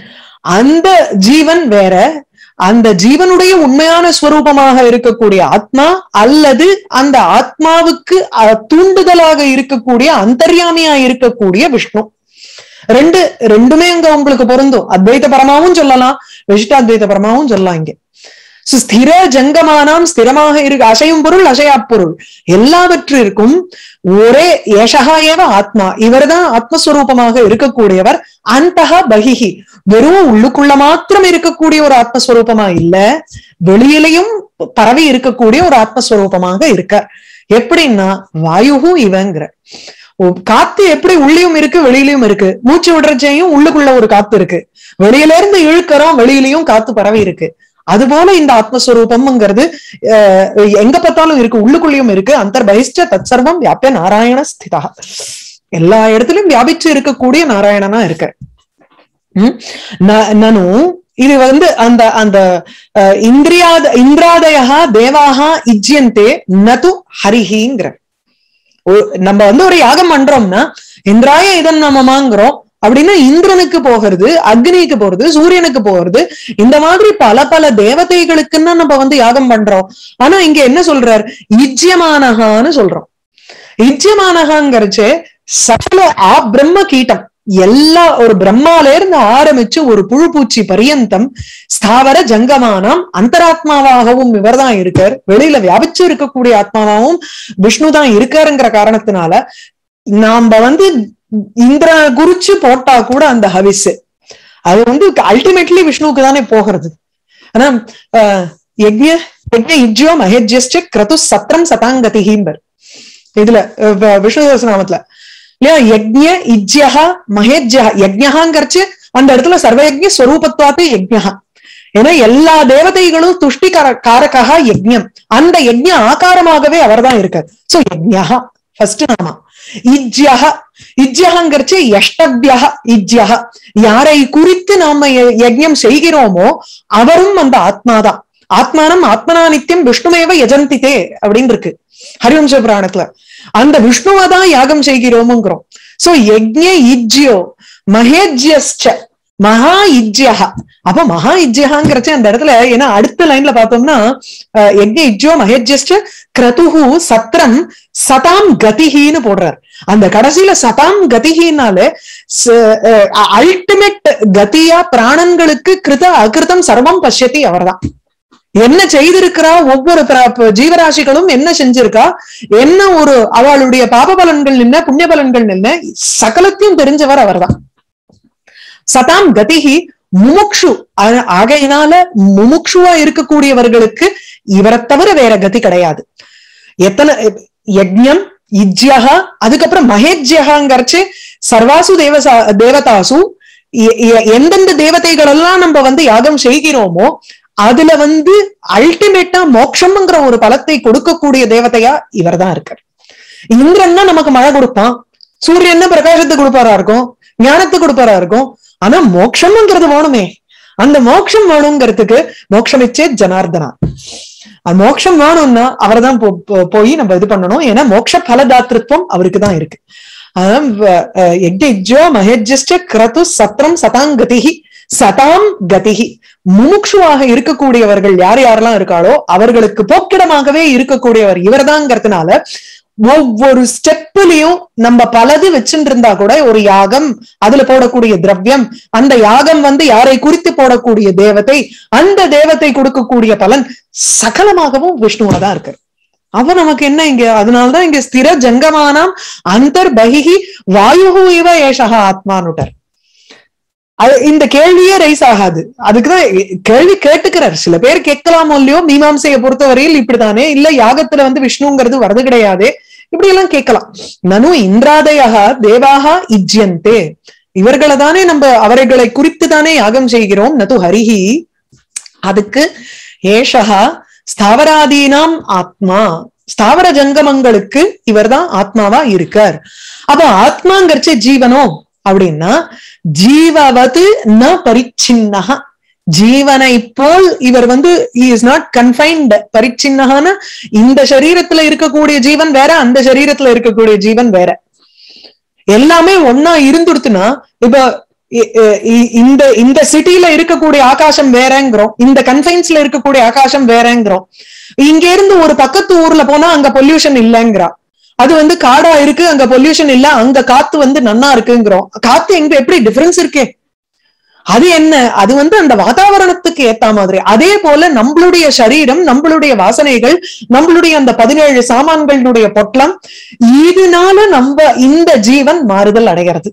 S1: அந்த ஜீவன் வேற அந்த ஜீவனுடைய உண்மையான ஸ்வரூபமாக இருக்கக்கூடிய ஆத்மா அல்லது அந்த ஆத்மாவுக்கு அஹ், தூண்டுதலாக இருக்கக்கூடிய அந்தர்யாமியா இருக்கக்கூடிய விஷ்ணு ரெண்டு ரெண்டுமே அங்க உங்களுக்கு பொருந்தும் அத்வைத பரமாவும் சொல்லலாம் விசிஷ்டாத்வைத பரமாவும் சொல்லலாம் இங்க So, ஸ்திர ஜங்கமானாம் ஸ்திரமாக இருக்கு அசையும் பொருள் அசையா பொருள் எல்லாவற்றிற்கும் ஒரே ஏஷகா ஏவ ஆத்மா இவர்தான் ஆத்மஸ்வரூபமாக இருக்கக்கூடியவர் அந்தக பகிஹி வெறும் உள்ளுக்குள்ள மாத்திரம் இருக்கக்கூடிய ஒரு ஆத்மஸ்வரூபமா இல்ல வெளியிலையும் பரவி இருக்கக்கூடிய ஒரு ஆத்மஸ்வரூபமாக இருக்கார் எப்படின்னா வாயுகு இவங்கிற ஓ, காத்து எப்படி உள்ளியும் இருக்கு வெளியிலயும் இருக்கு மூச்சு விடுறச்சையும் உள்ளுக்குள்ள ஒரு காத்து இருக்கு வெளியில இருந்து இழுக்கிறோம் வெளியிலயும் காத்து பரவி இருக்கு அதுபோல இந்த ஆத்மஸ்வரூபம்ங்கிறது அஹ், எங்க பார்த்தாலும் இருக்கு உள்ளுக்குள்ளேயும் இருக்கு அந்தர் பகிஷ்ட தத் சர்வம் வியாபிய நாராயண ஸ்திதா எல்லா இடத்துலயும் வியாபிச்சு இருக்கக்கூடிய நாராயணனா இருக்க ம்? ந- நனு இது வந்து அந்த அந்த அஹ், இந்திரியாத இந்திராதயா தேவாகா இஜ்யந்தே நது ஹரிஹிங்கிற ஒரு- நம்ம வந்து ஒரு யாகம் பண்றோம்னா இந்திராய இதன் நமமாங்கிறோம் அப்படின்னா இந்திரனுக்கு போகிறது அக்னிக்கு போறது சூரியனுக்கு போகிறது இந்த மாதிரி பல பல தேவதைகளுக்குன்னா நம்ம வந்து யாகம் பண்றோம் ஆனா இங்க என்ன சொல்றார் இஜ்யமானகான்னு சொல்றோம் இஜ்யமானகாங்கிறச்சு சகல ஆ பிரம்ம கீட்டம் எல்லா ஒரு பிரம்மால இருந்து ஆரம்பிச்சு ஒரு புழு பூச்சி பரியந்தம் ஸ்தாவர ஜங்கமானம் அந்தராத்மாவாகவும் இவர்தான் இருக்கார் வெளியில வியாபிச்சு இருக்கக்கூடிய ஆத்மாவாகவும் விஷ்ணு தான் இருக்காருங்கிற காரணத்தினால நாம வந்து இந்திர குறிச்சு போட்டா கூட அந்த ஹவிஸ் அது வந்து அல்டிமேட்லி விஷ்ணுவுக்கு தானே போகிறது ஆனா ஆஹ், யக்ஞ யக்ஞ இஜ்யோ மகேஜ்யஸ்ட கிரது சத்திரம் சதாங்கதிஹீம்பர் இதுல அஹ், வ- விஷ்ணு சகஸ்ரநாமத்துல இல்லையா யக்ஞ இஜ்யஹா மகேஜ்யா யக்ஞகாங்கிறச்சு அந்த இடத்துல சர்வயஜ்ஞ ஸ்வரூபத்வாத்து யக்ஞா ஏன்னா எல்லா தேவதைகளும் துஷ்டி கார காரகா யஜ்ஞம் அந்த யஜ்ஞ ஆகாரமாகவே அவர்தான் இருக்கார் சோ யஜ்ஞா ஃபர்ஸ்ட் நாமா இஜ்யஹ இஜ்யஹங்கிறச்சு யஷ்டபியஹ இஜ்யஹ யாரை குறித்து நாம ய- யஜ்ஞம் செய்கிறோமோ அவரும் அந்த ஆத்மாதான் ஆத்மானம் ஆத்மனா நித்தியம் விஷ்ணுமேவ யஜந்திதே அப்படின்னு இருக்கு ஹரிவம்ச புராணத்துல அந்த விஷ்ணுவை தான் யாகம் செய்கிறோமுங்கிறோம் சோ யஜ்ஞ இஜ்யோ மகேஜ்யஸ்ச மகா இஜ்யஹ அப்ப மகா இஜ்யஹாங்கிறச்சு அந்த இடத்துல ஏன்னா அடுத்த லைன்ல பார்த்தோம்னா அஹ், யஜ்ஞ இஜ்யோ மகேஜ்யஸ்ச கிரதுஹு சத்ரம் சதாம் கதிஹின்னு போடுறார் அந்த கடைசியில சதாம் கதிஹினால அல்டிமேட் கதியா பிராணன்களுக்கு கிருத அகிருதம் சர்வம் பஷ்யதி அவர்தான் என்ன செய்திருக்கிறா ஒவ்வொரு பிர- ப- ஜீவராசிகளும் என்ன செஞ்சிருக்கா என்ன ஒரு அவளுடைய பாப பலன்கள் என்ன புண்ணிய பலன்கள் என்ன சகலத்தையும் தெரிஞ்சவர் அவர்தான் சதாம் கதிகி முமுக்ஷு ஆ- ஆகையினால முமுக்ஷுவா இருக்கக்கூடியவர்களுக்கு இவரை தவிர வேற கதி கிடையாது எத்தனை யஜ்ஞம் இஜ்யஹா அதுக்கப்புறம் மகேஜ்யகாங்கிறச்சு சர்வாசு தேவசா தேவதாசு எ- எ- எந்தெந்த தேவதைகள் எல்லாம் நம்ம வந்து யாகம் செய்கிறோமோ அதுல வந்து அல்டிமேட்டா மோட்சம்ங்கிற ஒரு பலத்தை கொடுக்கக்கூடிய தேவதையா இவர்தான் இருக்கார் இந்திரன்னா நமக்கு மழை கொடுப்பான் சூரியன் பிரகாசத்தை கொடுப்பாரா இருக்கும் ஞானத்தை கொடுப்பாரா இருக்கும் ஆனா மோட்சம்ங்கிறது வேணுமே அந்த மோட்சம் வேணுங்கிறதுக்கு மோட்சமிச்சே ஜனார்தனா அந்த மோட்சம் வேணும்னா அவர்தான் போ- போ- போய் நம்ம இது பண்ணணும் ஏன்னா மோட்ச பலதாத்திருத்துவம் அவருக்கு தான் இருக்கு அதான் வ- அஹ் யஜ்ஞோ மகேஜ்யஸ்ட கிரது சத்ரம் சதாங்கதிகி சதாம் கதிகி முமுட்சுவாக இருக்கக்கூடியவர்கள் யார் யாரெல்லாம் இருக்காளோ அவர்களுக்கு போக்கிடமாகவே இருக்கக்கூடியவர் இவர்தாங்கிறதுனால ஒவ்வொரு ஸ்டெப்லயும் நம்ம பலது வச்சுட்டு இருந்தா கூட ஒரு யாகம் அதுல போடக்கூடிய திரவியம் அந்த யாகம் வந்து யாரை குறித்து போடக்கூடிய தேவதை அந்த தேவதை கொடுக்கக்கூடிய பலன் சகலமாகவும் விஷ்ணுவா தான் இருக்கு அவ நமக்கு என்ன இங்க அதனாலதான் இங்க ஸ்திர ஜங்கமானாம் அந்தர் பகிஹி வாயுகு இவ ஏஷகா ஆத்மானுட்டர் அது இந்த கேள்வியே ரைஸ் ஆகாது அதுக்குதான் கேள்வி கேட்டுக்கிறார் சில பேர் கேட்கலாமோ இல்லையோ மீமாம்சையை பொறுத்தவரையில் இப்படித்தானே இல்ல யாகத்துல வந்து விஷ்ணுங்கிறது வரது கிடையாது இப்படி எல்லாம் கேட்கலாம் நனு இந்திராதயா தேவாகா இஜ்யந்தே இவர்களை தானே நம்ம அவர்களை குறித்து தானே யாகம் செய்கிறோம் நது ஹரிஹி அதுக்கு ஏஷகா ஸ்தாவராதீனாம் ஆத்மா ஸ்தாவர ஜங்கமங்களுக்கு இவர்தான் ஆத்மாவா இருக்கார் அப்ப ஆத்மாங்கிறச்சு ஜீவனோ அப்படின்னா ஜீவவது ந பரிச்சின்னஹ ஜீவனை போல் இவர் வந்து இஸ் நாட் கன்ஃபைன்ட் பரிச்சின்னஹான இந்த சரீரத்துல இருக்கக்கூடிய ஜீவன் வேற அந்த சரீரத்துல இருக்கக்கூடிய ஜீவன் வேற எல்லாமே ஒன்னா இருந்துடுத்துனா இப்ப இ- இ- இந்த இந்த சிட்டில இருக்கக்கூடிய ஆகாசம் வேறங்கிறோம் இந்த கன்ஃபைன்ஸ்ல இருக்கக்கூடிய ஆகாசம் வேறங்கிறோம் இங்க இருந்து ஒரு பக்கத்து ஊர்ல போனா அங்க பொல்யூஷன் இல்லைங்கிறா அது வந்து காடா இருக்கு அங்க பொல்யூஷன் இல்ல அங்க காத்து வந்து நன்னா இருக்குங்கிறோம் காத்து எங்க எப்படி டிஃபரன்ஸ் இருக்கே அது என்ன அது வந்து அந்த வாதாவரணத்துக்கு ஏத்த மாதிரி அதே போல நம்மளுடைய சரீரம் நம்மளுடைய வாசனைகள் நம்மளுடைய அந்த பதினேழு சாமான்களுடைய பொட்டலம் இதனால நம்ம இந்த ஜீவன் மாறுதல் அடைகிறது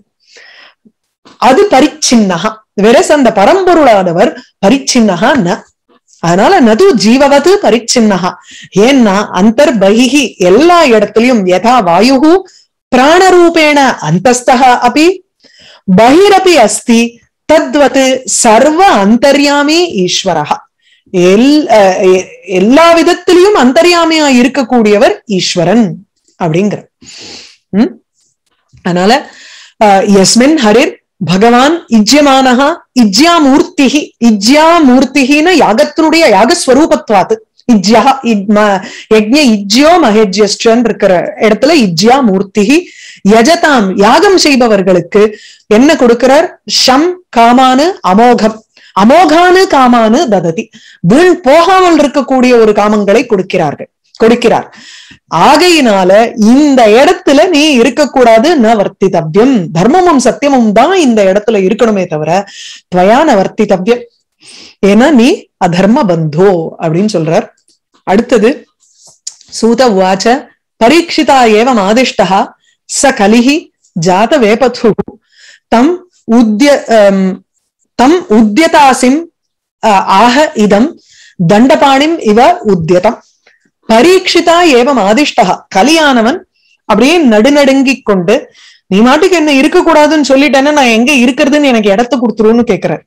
S1: அது பரிச்சின்னகா வெரஸ் அந்த பரம்பொருளானவர் பரிச்சின்னகா ந அதனால நது ஜீவவது பரிச்சின்னகா ஏன்னா அந்தர் பகிஹி எல்லா இடத்துலயும் யதா வாயு பிராணரூபேண அந்தஸ்தக அபி பகிரபி அஸ்தி தத்வத் சர்வ அந்தர்யாமி ஈஸ்வரஹா எல் அஹ் எ- எல்லா விதத்திலையும் அந்தர்யாமியா இருக்கக்கூடியவர் ஈஸ்வரன் அப்படிங்கிற உம் அதனால அஹ், யஸ்மின் ஹரிர் பகவான் இஜ்யமானஹா இஜ்யா மூர்த்திஹி இஜ்யா மூர்த்திஹின யாகத்தினுடைய யாகஸ்வரூபத்வாத்து இஜ்யா இத்- ம- யஜ்ஞ இஜ்யோ மஹேஜ்யஸ்டன் இருக்கிற இடத்துல இஜ்யா மூர்த்திஹி யஜதாம் யாகம் செய்பவர்களுக்கு என்ன கொடுக்கிறார் ஷம் காமானு அமோகம் அமோகானு காமானு தததி வீண் போகாமல் இருக்கக்கூடிய ஒரு காமங்களை கொடுக்கிறார்கள் கொடுக்கிறார் ஆகையினால இந்த இடத்துல நீ இருக்கக்கூடாது ந வர்த்திதவ்யம் தர்மமும் சத்தியமும் தான் இந்த இடத்துல இருக்கணுமே தவிர துவயான வர்த்திதவ்யம் ஏன்னா நீ அதர்ம பந்தோ அப்படின்னு சொல்றார் அடுத்தது சூத உவாச்ச பரீட்சிதா ஏவம் ஆதிஷ்டா ச கலிஹி ஜாத வேபது தம் உத்ய அம், தம் உத்யதாசிம் அஹ், ஆக இதம் தண்டபாணிம் இவ உத்யதம் பரீட்சிதா ஏவம் ஆதிஷ்டா கலியானவன் அப்படியே நடுநடுங்கிக் கொண்டு நீ மாட்டுக்கு என்ன இருக்கக்கூடாதுன்னு சொல்லிட்டேன்னா நான் எங்க இருக்கிறதுன்னு எனக்கு இடத்த கொடுத்துருன்னு கேக்குறார்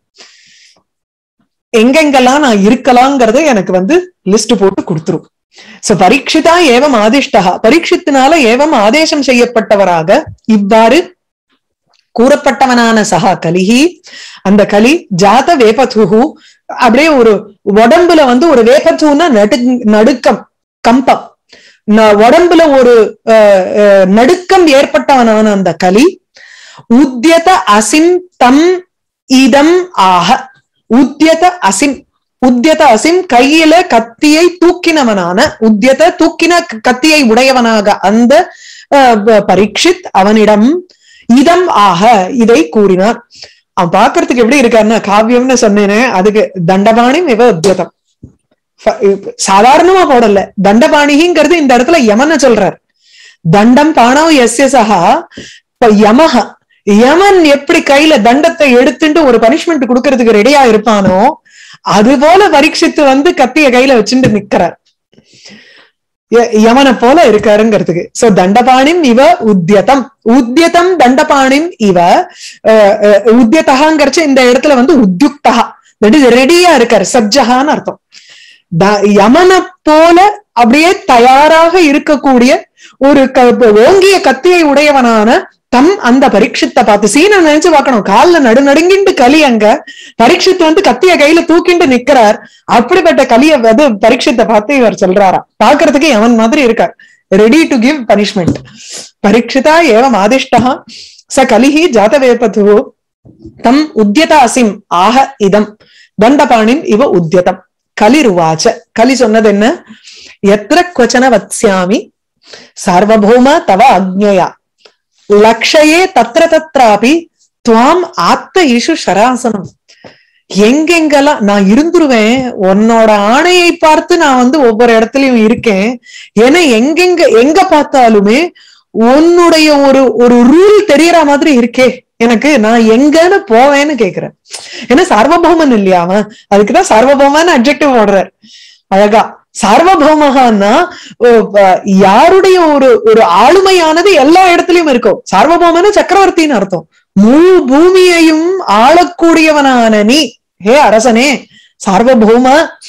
S1: எங்கெங்கெல்லாம் நான் இருக்கலாங்கிறத எனக்கு வந்து லிஸ்ட் போட்டு கொடுத்துரும் சோ பரீட்சிதா ஏவம் ஆதிஷ்டா பரீட்சித்தினால ஏவம் ஆதேசம் செய்யப்பட்டவராக இவ்வாறு கூறப்பட்டவனான சகா கலிஹி அந்த கலி ஜாத வேபதுகு அப்படியே ஒரு உடம்புல வந்து ஒரு வேபத்துனா நடு நடுக்கம் கம்பம் ந- உடம்புல ஒரு அஹ், அஹ், நடுக்கம் ஏற்பட்டவனான அந்த கலி உத்யத அசிம் தம் இதம் ஆக உத்யத அசிம் உத்யத அசிம் கையில கத்தியை தூக்கினவனான உத்யத தூக்கின க- கத்தியை உடையவனாக அந்த அஹ், ப- பரீட்சித் அவனிடம் இதம் ஆக இதை கூறினார் அவன் பாக்குறதுக்கு எப்படி இருக்காருன்னா காவியம்னு சொன்னேனே அதுக்கு தண்டபாணி மிக உத்யதம் ஃப- இப்ப சாதாரணமா போடல தண்டபாணிங்கிறது இந்த இடத்துல யமன சொல்றார் தண்டம் பாணவ் எஸ்ய சகா இப்ப யமஹ யமன் எப்படி கையில தண்டத்தை எடுத்துட்டு ஒரு பனிஷ்மெண்ட் கொடுக்கறதுக்கு ரெடியா இருப்பானோ அது போல பரீட்சித்து வந்து கத்திய கையில வச்சுட்டு நிக்கிறார் ய- யமனை போல இருக்காருங்கிறதுக்கு சோ தண்டபாணிம் இவ உத்யதம் உத்யதம் தண்டபாணிம் இவ அஹ், அஹ், உத்யதகாங்கிறச்சு இந்த இடத்துல வந்து உத்யுக்தா தட் இஸ் ரெடியா இருக்காரு சப்ஜகான்னு அர்த்தம் த- யமனை போல அப்படியே தயாராக இருக்கக்கூடிய ஒரு க- ஓங்கிய கத்தியை உடையவனான தம் அந்த பரீட்சித்தை பார்த்து சீனை நினைச்சு பார்க்கணும் கால்ல நடு நடுங்கிண்டு கலி அங்க பரீட்சித்து வந்து கத்திய கையில தூக்கிண்டு நிக்கிறார் அப்படிப்பட்ட கலிய வந்து பரீட்சித்தை பார்த்து இவர் சொல்றாராம் பாக்குறதுக்கு எவன் மாதிரி இருக்கார் ரெடி டு கிவ் பனிஷ்மெண்ட் பரீட்சிதா ஏவம் ஆதிஷ்டா ச கலிஹி ஜாதவேபது தம் உத்யதாசிம் ஆக இதம் தண்டபாணிம் இவ உத்யதம் கலிருவாச்ச கலி சொன்னது என்ன எத்திர கொச்சன வத்ஸ்யாமி சார்வபௌம தவ அக்ஞயா லக்ஷயே தத்திர தத்ராபி துவாம் ஆத்த இஷு சராசனம் எங்கெங்கெல்லாம் நான் இருந்துருவேன் உன்னோட ஆணையை பார்த்து நான் வந்து ஒவ்வொரு இடத்துலயும் இருக்கேன் ஏன்னா எங்கெங்க எங்க பார்த்தாலுமே உன்னுடைய ஒரு ஒரு ரூல் தெரியற மாதிரி இருக்கே எனக்கு நான் எங்கன்னு போவேன்னு கேக்குறேன் ஏன்னா சார்வபௌமன் இல்லையா அவன் அதுக்குதான் சார்வபௌமன் அப்ஜெக்டிவ் போடுறார் அழகா சார்வபௌமகான்னா ஓ, ப- யாருடைய ஒரு ஒரு ஆளுமையானது எல்லா இடத்துலயும் இருக்கும் சார்வபௌமன்னு சக்கரவர்த்தின்னு அர்த்தம் முழு பூமியையும் ஆளக்கூடியவனான நீ ஹே அரசனே சார்வபௌம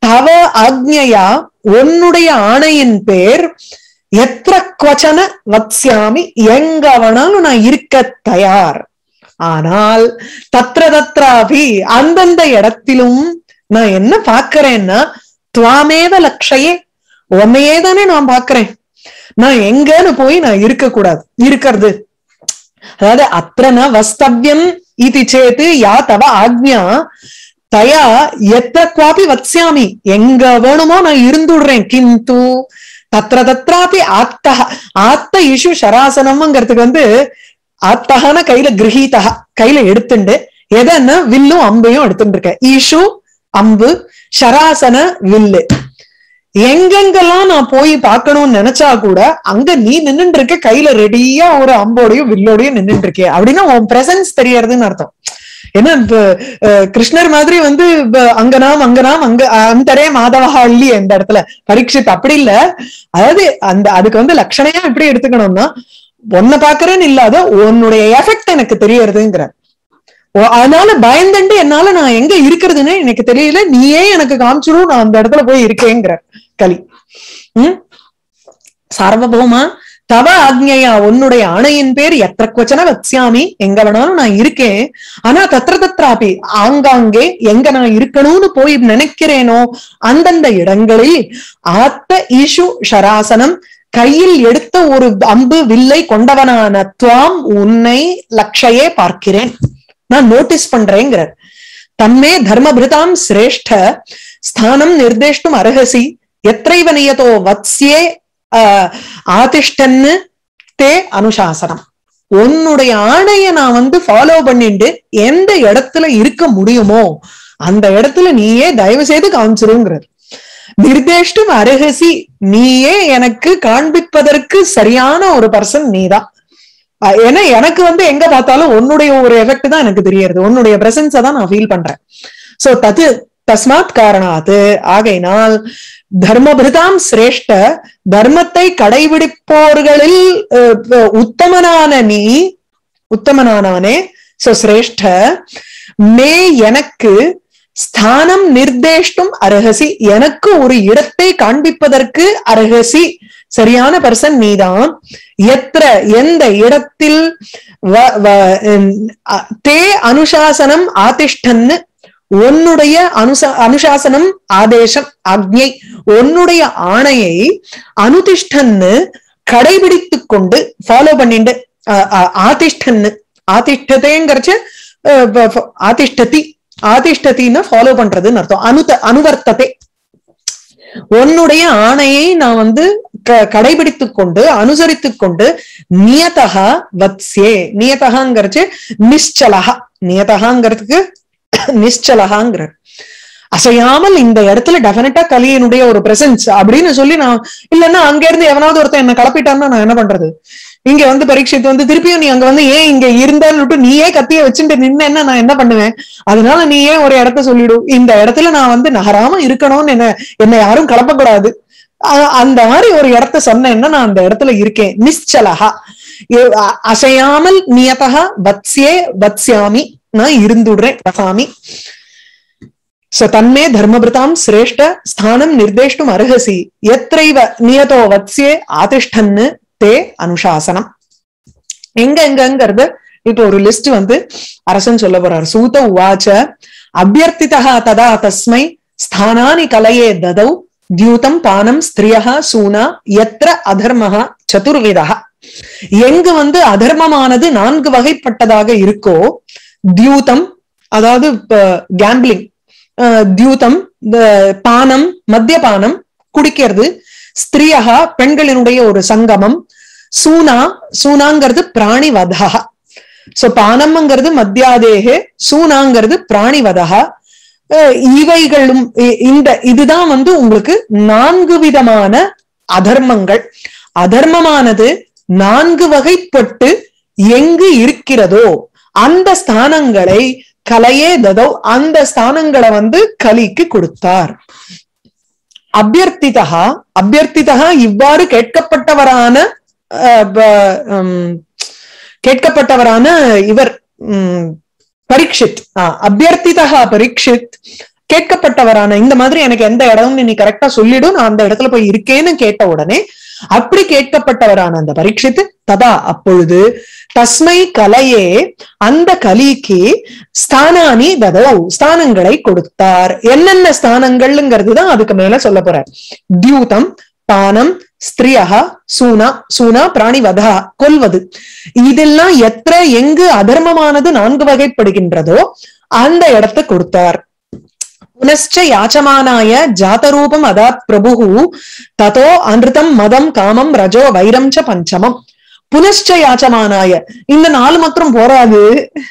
S1: தவ ஆக்ஞையா உன்னுடைய ஆணையின் பேர் எத்திர குவச்சன வத்ஸ்யாமி எங்க வேணாலும் நான் இருக்க தயார் ஆனால் தத்ர தத்ராபி அந்தந்த இடத்திலும் நான் என்ன பாக்குறேன்னா துவாமேவ லட்சையே உன்னையே தானே நான் பாக்குறேன் நான் எங்கன்னு போய் நான் இருக்க கூடாது இருக்கிறது அதாவது அத்தன வஸ்தவ்யம் இது சேத்து யா தவ ஆக்ஞா தயா எத்த குவாபி வத்ஸ்யாமி எங்க வேணுமோ நான் இருந்துடுறேன் கிந்து தத்ர தத்ராபி ஆத்தக ஆத்த இஷு சராசனம்ங்கிறதுக்கு வந்து ஆத்தகான கையில கிரகீதா கையில எடுத்துண்டு எதன்னா வில்லும் அம்பையும் எடுத்துட்டு இருக்க ஈஷு அம்பு ஷராசன வில்லு எங்கெங்கெல்லாம் நான் போய் பார்க்கணும்னு நினைச்சா கூட அங்க நீ நின்னுட்டு இருக்க கையில ரெடியா ஒரு அம்போடையும் வில்லோடையும் நின்னுட்டு இருக்கே அப்படின்னா உன் பிரசன்ஸ் தெரியறதுன்னு அர்த்தம் ஏன்னா இப்ப அஹ், கிருஷ்ணர் மாதிரி வந்து இப்ப அங்கனாம் அங்கனாம் அங்க அந்தரே மாதவஹா இல்லையே இந்த இடத்துல பரீட்சித் அப்படி இல்ல அதாவது அந்த அதுக்கு வந்து லட்சணையா எப்படி எடுத்துக்கணும்னா உன்னை பாக்குறேன்னு இல்லாத உன்னுடைய எஃபெக்ட் எனக்கு தெரியறதுங்கிற ஓ- அதனால பயந்துண்டு என்னால நான் எங்க இருக்கிறதுன்னு எனக்கு தெரியல நீயே எனக்கு காமிச்சிடும் நான் அந்த இடத்துல போய் இருக்கேங்கிற கலி உம் சார்வபௌமா தவ ஆக்ஞையா உன்னுடைய ஆணையின் பேர் எத்திர கொச்சன வத்ஸ்யாமி எங்க வேணாலும் நான் இருக்கேன் ஆனா தத்திர தத்ராபி ஆங்காங்கே எங்க நான் இருக்கணும்னு போய் நினைக்கிறேனோ அந்தந்த இடங்களில் ஆத்த ஈஷு ஷராசனம் கையில் எடுத்த ஒரு அம்பு வில்லை கொண்டவனான துவாம் உன்னை லட்சையே பார்க்கிறேன் நான் நோட்டீஸ் பண்றேங்கிறார் தம்மே தர்மபிருதாம் சிரேஷ்ட ஸ்தானம் நிர்தேஷ்டும் அர்ஹசி எத்தைவ நியதோ வத்ஸ்யே ஆஹ், ஆதிஷ்டன்னு தே அனுசாசனம் உன்னுடைய ஆணைய நான் வந்து ஃபாலோ பண்ணிட்டு எந்த இடத்துல இருக்க முடியுமோ அந்த இடத்துல நீயே தயவு செய்து காமிச்சிருங்கிறார் நிர்தேஷ்டும் அருகசி நீயே எனக்கு காண்பிப்பதற்கு சரியான ஒரு பர்சன் நீதான் அஹ் ஏன்னா எனக்கு வந்து எங்க பார்த்தாலும் உன்னுடைய ஒரு எஃபெக்ட் தான் எனக்கு தெரியறது உன்னுடைய பிரசன்ஸை தான் நான் ஃபீல் பண்றேன் சோ தது தஸ்மாத் காரணாத்து ஆகையினால் தர்மபிருதாம் சிரேஷ்ட தர்மத்தை கடைபிடிப்போர்களில் அஹ், அஹ், உத்தமனான நீ உத்தமனானவனே சோ சிரேஷ்ட மே எனக்கு ஸ்தானம் நிர்தேஷ்டும் அரகசி எனக்கு ஒரு இடத்தை காண்பிப்பதற்கு அரகசி சரியான பர்சன் நீதான் எத்திர எந்த இடத்தில் வ- வ- உம், அ- தே அனுசாசனம் ஆதிஷ்டன்னு உன்னுடைய அனுச அனுசாசனம் ஆதேசம் ஆக்ஞை உன்னுடைய ஆணையை அனுதிஷ்டன்னு கடைபிடித்துக் கொண்டு ஃபாலோ பண்ணிண்டு அ- அ- ஆதிஷ்டன்னு ஆதிஷ்டதேங்கிறச்சு அஹ், ப- ப- ஆதிஷ்டதி ஆதிஷ்டத்தின்னு ஃபாலோ பண்றதுன்னு அர்த்தம் அனுத அனுவர்த்ததே உன்னுடைய ஆணையை நான் வந்து க- கடைபிடித்துக் கொண்டு அனுசரித்துக் கொண்டு நியதகா வத்ஸ்யே நியதகாங்கிறச்சு நிశ్చலகா நியதகாங்கிறதுக்கு நிశ్చலகாங்கிற அசையாமல் இந்த இடத்துல டெஃபினட்டா கலியனுடைய ஒரு பிரசன்ஸ் அப்படின்னு சொல்லி நான் இல்லைன்னா அங்க இருந்து எவனாவது ஒருத்தன் என்ன கலப்பிட்டான்னா நான் என்ன பண்றது இங்க வந்து பரீட்சித்து வந்து திருப்பியும் நீ அங்க வந்து ஏன் இங்க இருந்தாலும் நீயே கத்திய வச்சுட்டு நின்னா நான் என்ன பண்ணுவேன் அதனால நீ ஏன் ஒரு இடத்த சொல்லிடு இந்த இடத்துல நான் வந்து நகராம இருக்கணும்னு என்ன என்னை யாரும் கலப்பக்கூடாது அ- அந்த மாதிரி ஒரு இடத்த சொன்னேன்னா நான் அந்த இடத்துல இருக்கேன் நிశ్చலகா எ- அ- அசையாமல் நியதகா வத்ஸ்யே வத்ஸ்யாமி நான் இருந்துடுறேன் வசாமி சோ தன்மே தர்மபிருதாம் சிரேஷ்ட ஸ்தானம் நிர்தேஷ்டும் அருகசி எத்தைவ நியதோ வத்ஸ்யே ஆதிஷ்டன்னு தே அனுசாசனம் எங்க எங்கங்கிறது இப்போ ஒரு லிஸ்ட் வந்து அரசன் சொல்ல போறார் சூத உவாச்ச அபியர்த்திதா ததா தஸ்மை ஸ்தானானி கலையே ததௌ தியூதம் பானம் ஸ்திரியா சூனா எத்திர அதர்மஹா சதுர்விதா எங்கு வந்து அதர்மமானது நான்கு வகைப்பட்டதாக இருக்கோ தியூதம் அதாவது கேம்பிளிங் தியூதம் the பானம் மத்தியபானம் குடிக்கிறது ஸ்திரியகா பெண்களினுடைய ஒரு சங்கமம் சூனா சூனாங்கிறது பிராணி வதா சோ பானம்ங்கிறது மத்தியாதேகே சூனாங்கிறது பிராணி வதா அஹ் இவைகளும் இ- இந்த இதுதான் வந்து உங்களுக்கு நான்கு விதமான அதர்மங்கள் அதர்மமானது நான்கு வகைப்பட்டு எங்கு இருக்கிறதோ அந்த ஸ்தானங்களை கலையே ததோ அந்த ஸ்தானங்களை வந்து கலிக்கு கொடுத்தார் அபியர்த்திதா அபியர்த்திதா இவ்வாறு கேட்கப்பட்டவரான அஹ், ப- உம், கேட்கப்பட்டவரான இவர் உம், பரீட்சித் ஆ, அபியர்த்திதா பரீட்சித் கேட்கப்பட்டவரான இந்த மாதிரி எனக்கு எந்த இடம்னு நீ கரெக்டா சொல்லிடும் நான் அந்த இடத்துல போய் இருக்கேன்னு கேட்ட உடனே அப்படி கேட்கப்பட்டவரான அந்த பரீட்சித்து ததா அப்பொழுது தஸ்மை கலையே அந்த கலிக்கு ஸ்தானானி ததோ ஸ்தானங்களை கொடுத்தார் என்னென்ன ஸ்தானங்கள்ங்கிறது தான் அதுக்கு மேல சொல்ல போறார் தியூதம் பானம் ஸ்திரியா சூனா சூனா பிராணிவதா கொல்வது இதெல்லாம் எത്ര எங்கு அதர்மமானது நான்கு வகைப்படுகின்றதோ அந்த இடத்தை கொடுத்தார் புனశ్చ யாச்சமானாய ஜாதரூபம் அதாத் பிரபு ததோ அனிருதம் மதம் காமம் ரஜோ வைரம் ச பஞ்சமம் புனశ్చ யாச்சமானாய இந்த நாலு மாத்திரம் போராது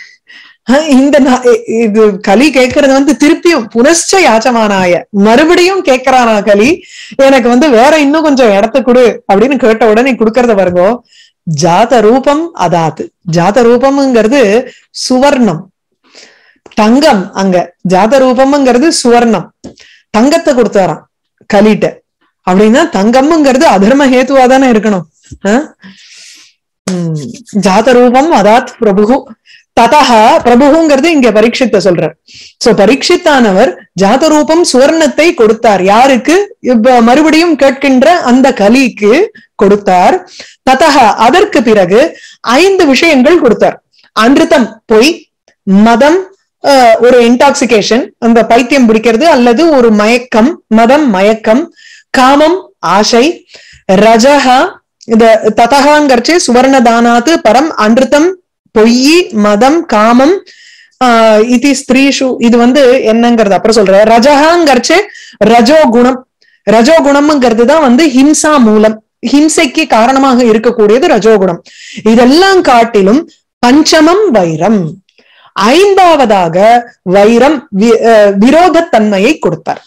S1: அஹ் இந்த நா- இ- இது கலி கேட்கறது வந்து திருப்பியும் புனశ్చ யாச்சமானாய மறுபடியும் கேட்கறானா கலி எனக்கு வந்து வேற இன்னும் கொஞ்சம் இடத்த கொடு அப்படின்னு கேட்ட உடனே கொடுக்கறத பாருங்க ஜாத ரூபம் அதாத்து ஜாத ரூபம்ங்கிறது சுவர்ணம் தங்கம் அங்க ஜாத ரூபம்ங்கிறது சுவர்ணம் தங்கத்தை கொடுத்தாராம் கலிட்ட அப்படின்னா தங்கம்ங்கிறது அதர்ம ஹேத்துவா தானே இருக்கணும் அஹ்? உம் ஜாத ரூபம் அதாத் பிரபு ததா பிரபுங்கிறது இங்க பரீட்சித்த சொல்றார் சோ பரீட்சித்தானவர் ஜாத ரூபம் சுவர்ணத்தை கொடுத்தார் யாருக்கு இப்ப மறுபடியும் கேட்கின்ற அந்த கலிக்கு கொடுத்தார் ததா அதற்கு பிறகு ஐந்து விஷயங்கள் கொடுத்தார் அன்றிதம் பொய் மதம் அஹ், ஒரு இன்டாக்சிகேஷன் அந்த பைத்தியம் பிடிக்கிறது அல்லது ஒரு மயக்கம் மதம் மயக்கம் காமம் ஆசை ரஜஹா இந்த ததகாங்கிறச்சு சுவர்ணதானாத்து பரம் அன்றிதம் பொய் மதம் காமம் ஆஹ் இது ஸ்திரீஷு இது வந்து என்னங்கிறது அப்புறம் சொல்ற ரஜகாங்கிறச்சு ரஜோ குணம் ரஜோ குணம்ங்கிறது தான் வந்து ஹிம்சா மூலம் ஹிம்சைக்கு காரணமாக இருக்கக்கூடியது ரஜோகுணம் இதெல்லாம் காட்டிலும் பஞ்சமம் வைரம் ஐந்தாவதாக வைரம் வி- அஹ் விரோதத்தன்மையை கொடுத்தார்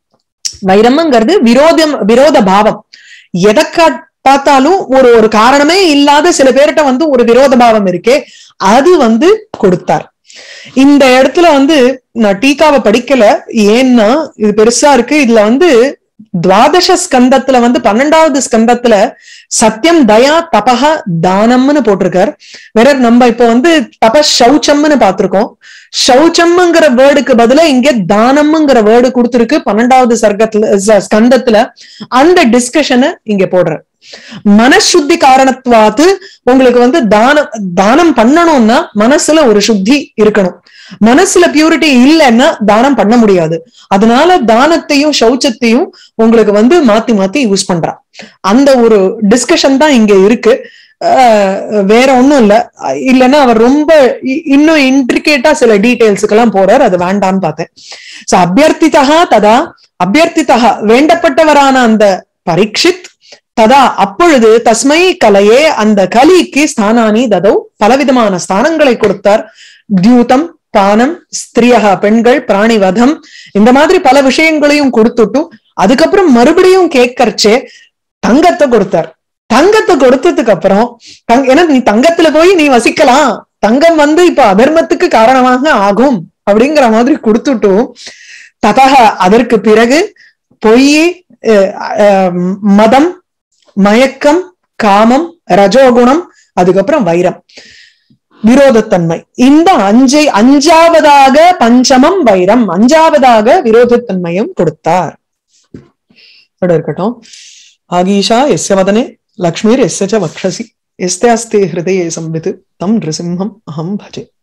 S1: வைரம்ங்கிறது விரோதம் விரோத பாவம் எதை கா- பார்த்தாலும் ஒரு ஒரு காரணமே இல்லாத சில பேர்கிட்ட வந்து ஒரு விரோத பாவம் இருக்கே அது வந்து கொடுத்தார் இந்த இடத்துல வந்து நான் டீக்காவை படிக்கல ஏன்னா இது பெருசா இருக்கு இதுல வந்து துவாதச ஸ்கந்தத்துல வந்து பன்னெண்டாவது ஸ்கந்தத்துல சத்தியம் தயா தபக தானம்னு போட்டிருக்கார் வேற நம்ம இப்போ வந்து தப சௌச்சம்னு பார்த்திருக்கோம் சௌச்சம்ங்கிற வேர்டுக்கு பதிலா இங்க தானம்ங்கிற வேர்டு கொடுத்திருக்கு பன்னெண்டாவது சர்க்கத்துல ச- ஸ்கந்தத்துல அந்த டிஸ்கஷனை இங்க போடுற மனசுத்தி காரணத்துவாத்து உங்களுக்கு வந்து தானம் தானம் பண்ணணும்னா மனசுல ஒரு சுத்தி இருக்கணும் மனசுல பியூரிட்டி இல்லைன்னா தானம் பண்ண முடியாது அதனால தானத்தையும் சௌச்சத்தையும் உங்களுக்கு வந்து மாத்தி மாத்தி யூஸ் பண்றா அந்த ஒரு டிஸ்கஷன் தான் இங்க இருக்கு ஆஹ் வேற ஒண்ணும் இல்ல இல்லைன்னா அவர் ரொம்ப இ- இன்னும் இன்ட்ரிகேட்டா சில டீடைல்ஸுக்கெல்லாம் போறார் அது வேண்டான்னு பார்த்தேன் சோ அபியர்த்திதா ததா அபியர்த்திதா வேண்டப்பட்டவரான அந்த பரீட்சித் ததா அப்பொழுது தஸ்மை கலையே அந்த கலிக்கு ஸ்தானானி ததோ பலவிதமான ஸ்தானங்களை கொடுத்தார் தியூதம் பானம் ஸ்திரியகா பெண்கள் பிராணிவதம் இந்த மாதிரி பல விஷயங்களையும் கொடுத்துட்டு அதுக்கப்புறம் மறுபடியும் கேட்கறச்சே தங்கத்தை கொடுத்தார் தங்கத்தை கொடுத்ததுக்கு அப்புறம் தங் ஏன்னா நீ தங்கத்துல போய் நீ வசிக்கலாம் தங்கம் வந்து இப்ப அதர்மத்துக்கு காரணமாக ஆகும் அப்படிங்கிற மாதிரி கொடுத்துட்டும் ததக அதற்கு பிறகு பொய் அஹ், அஹ், மதம் மயக்கம் காமம் ரஜோகுணம் அதுக்கப்புறம் வைரம் விரோதத்தன்மை இந்த அஞ்சை அஞ்சாவதாக பஞ்சமம் வைரம் அஞ்சாவதாக விரோதத்தன்மையும் கொடுத்தார் இப்படி இருக்கட்டும் ஆகீஷா எஸ்ய மதனே லக்ஷ்மீர் எஸ்ய ச வக்ஷசி எஸ்தே அஸ்தே ஹிருதயே சம்பித்து தம் நிருசிம்ஹம் அஹம் பஜே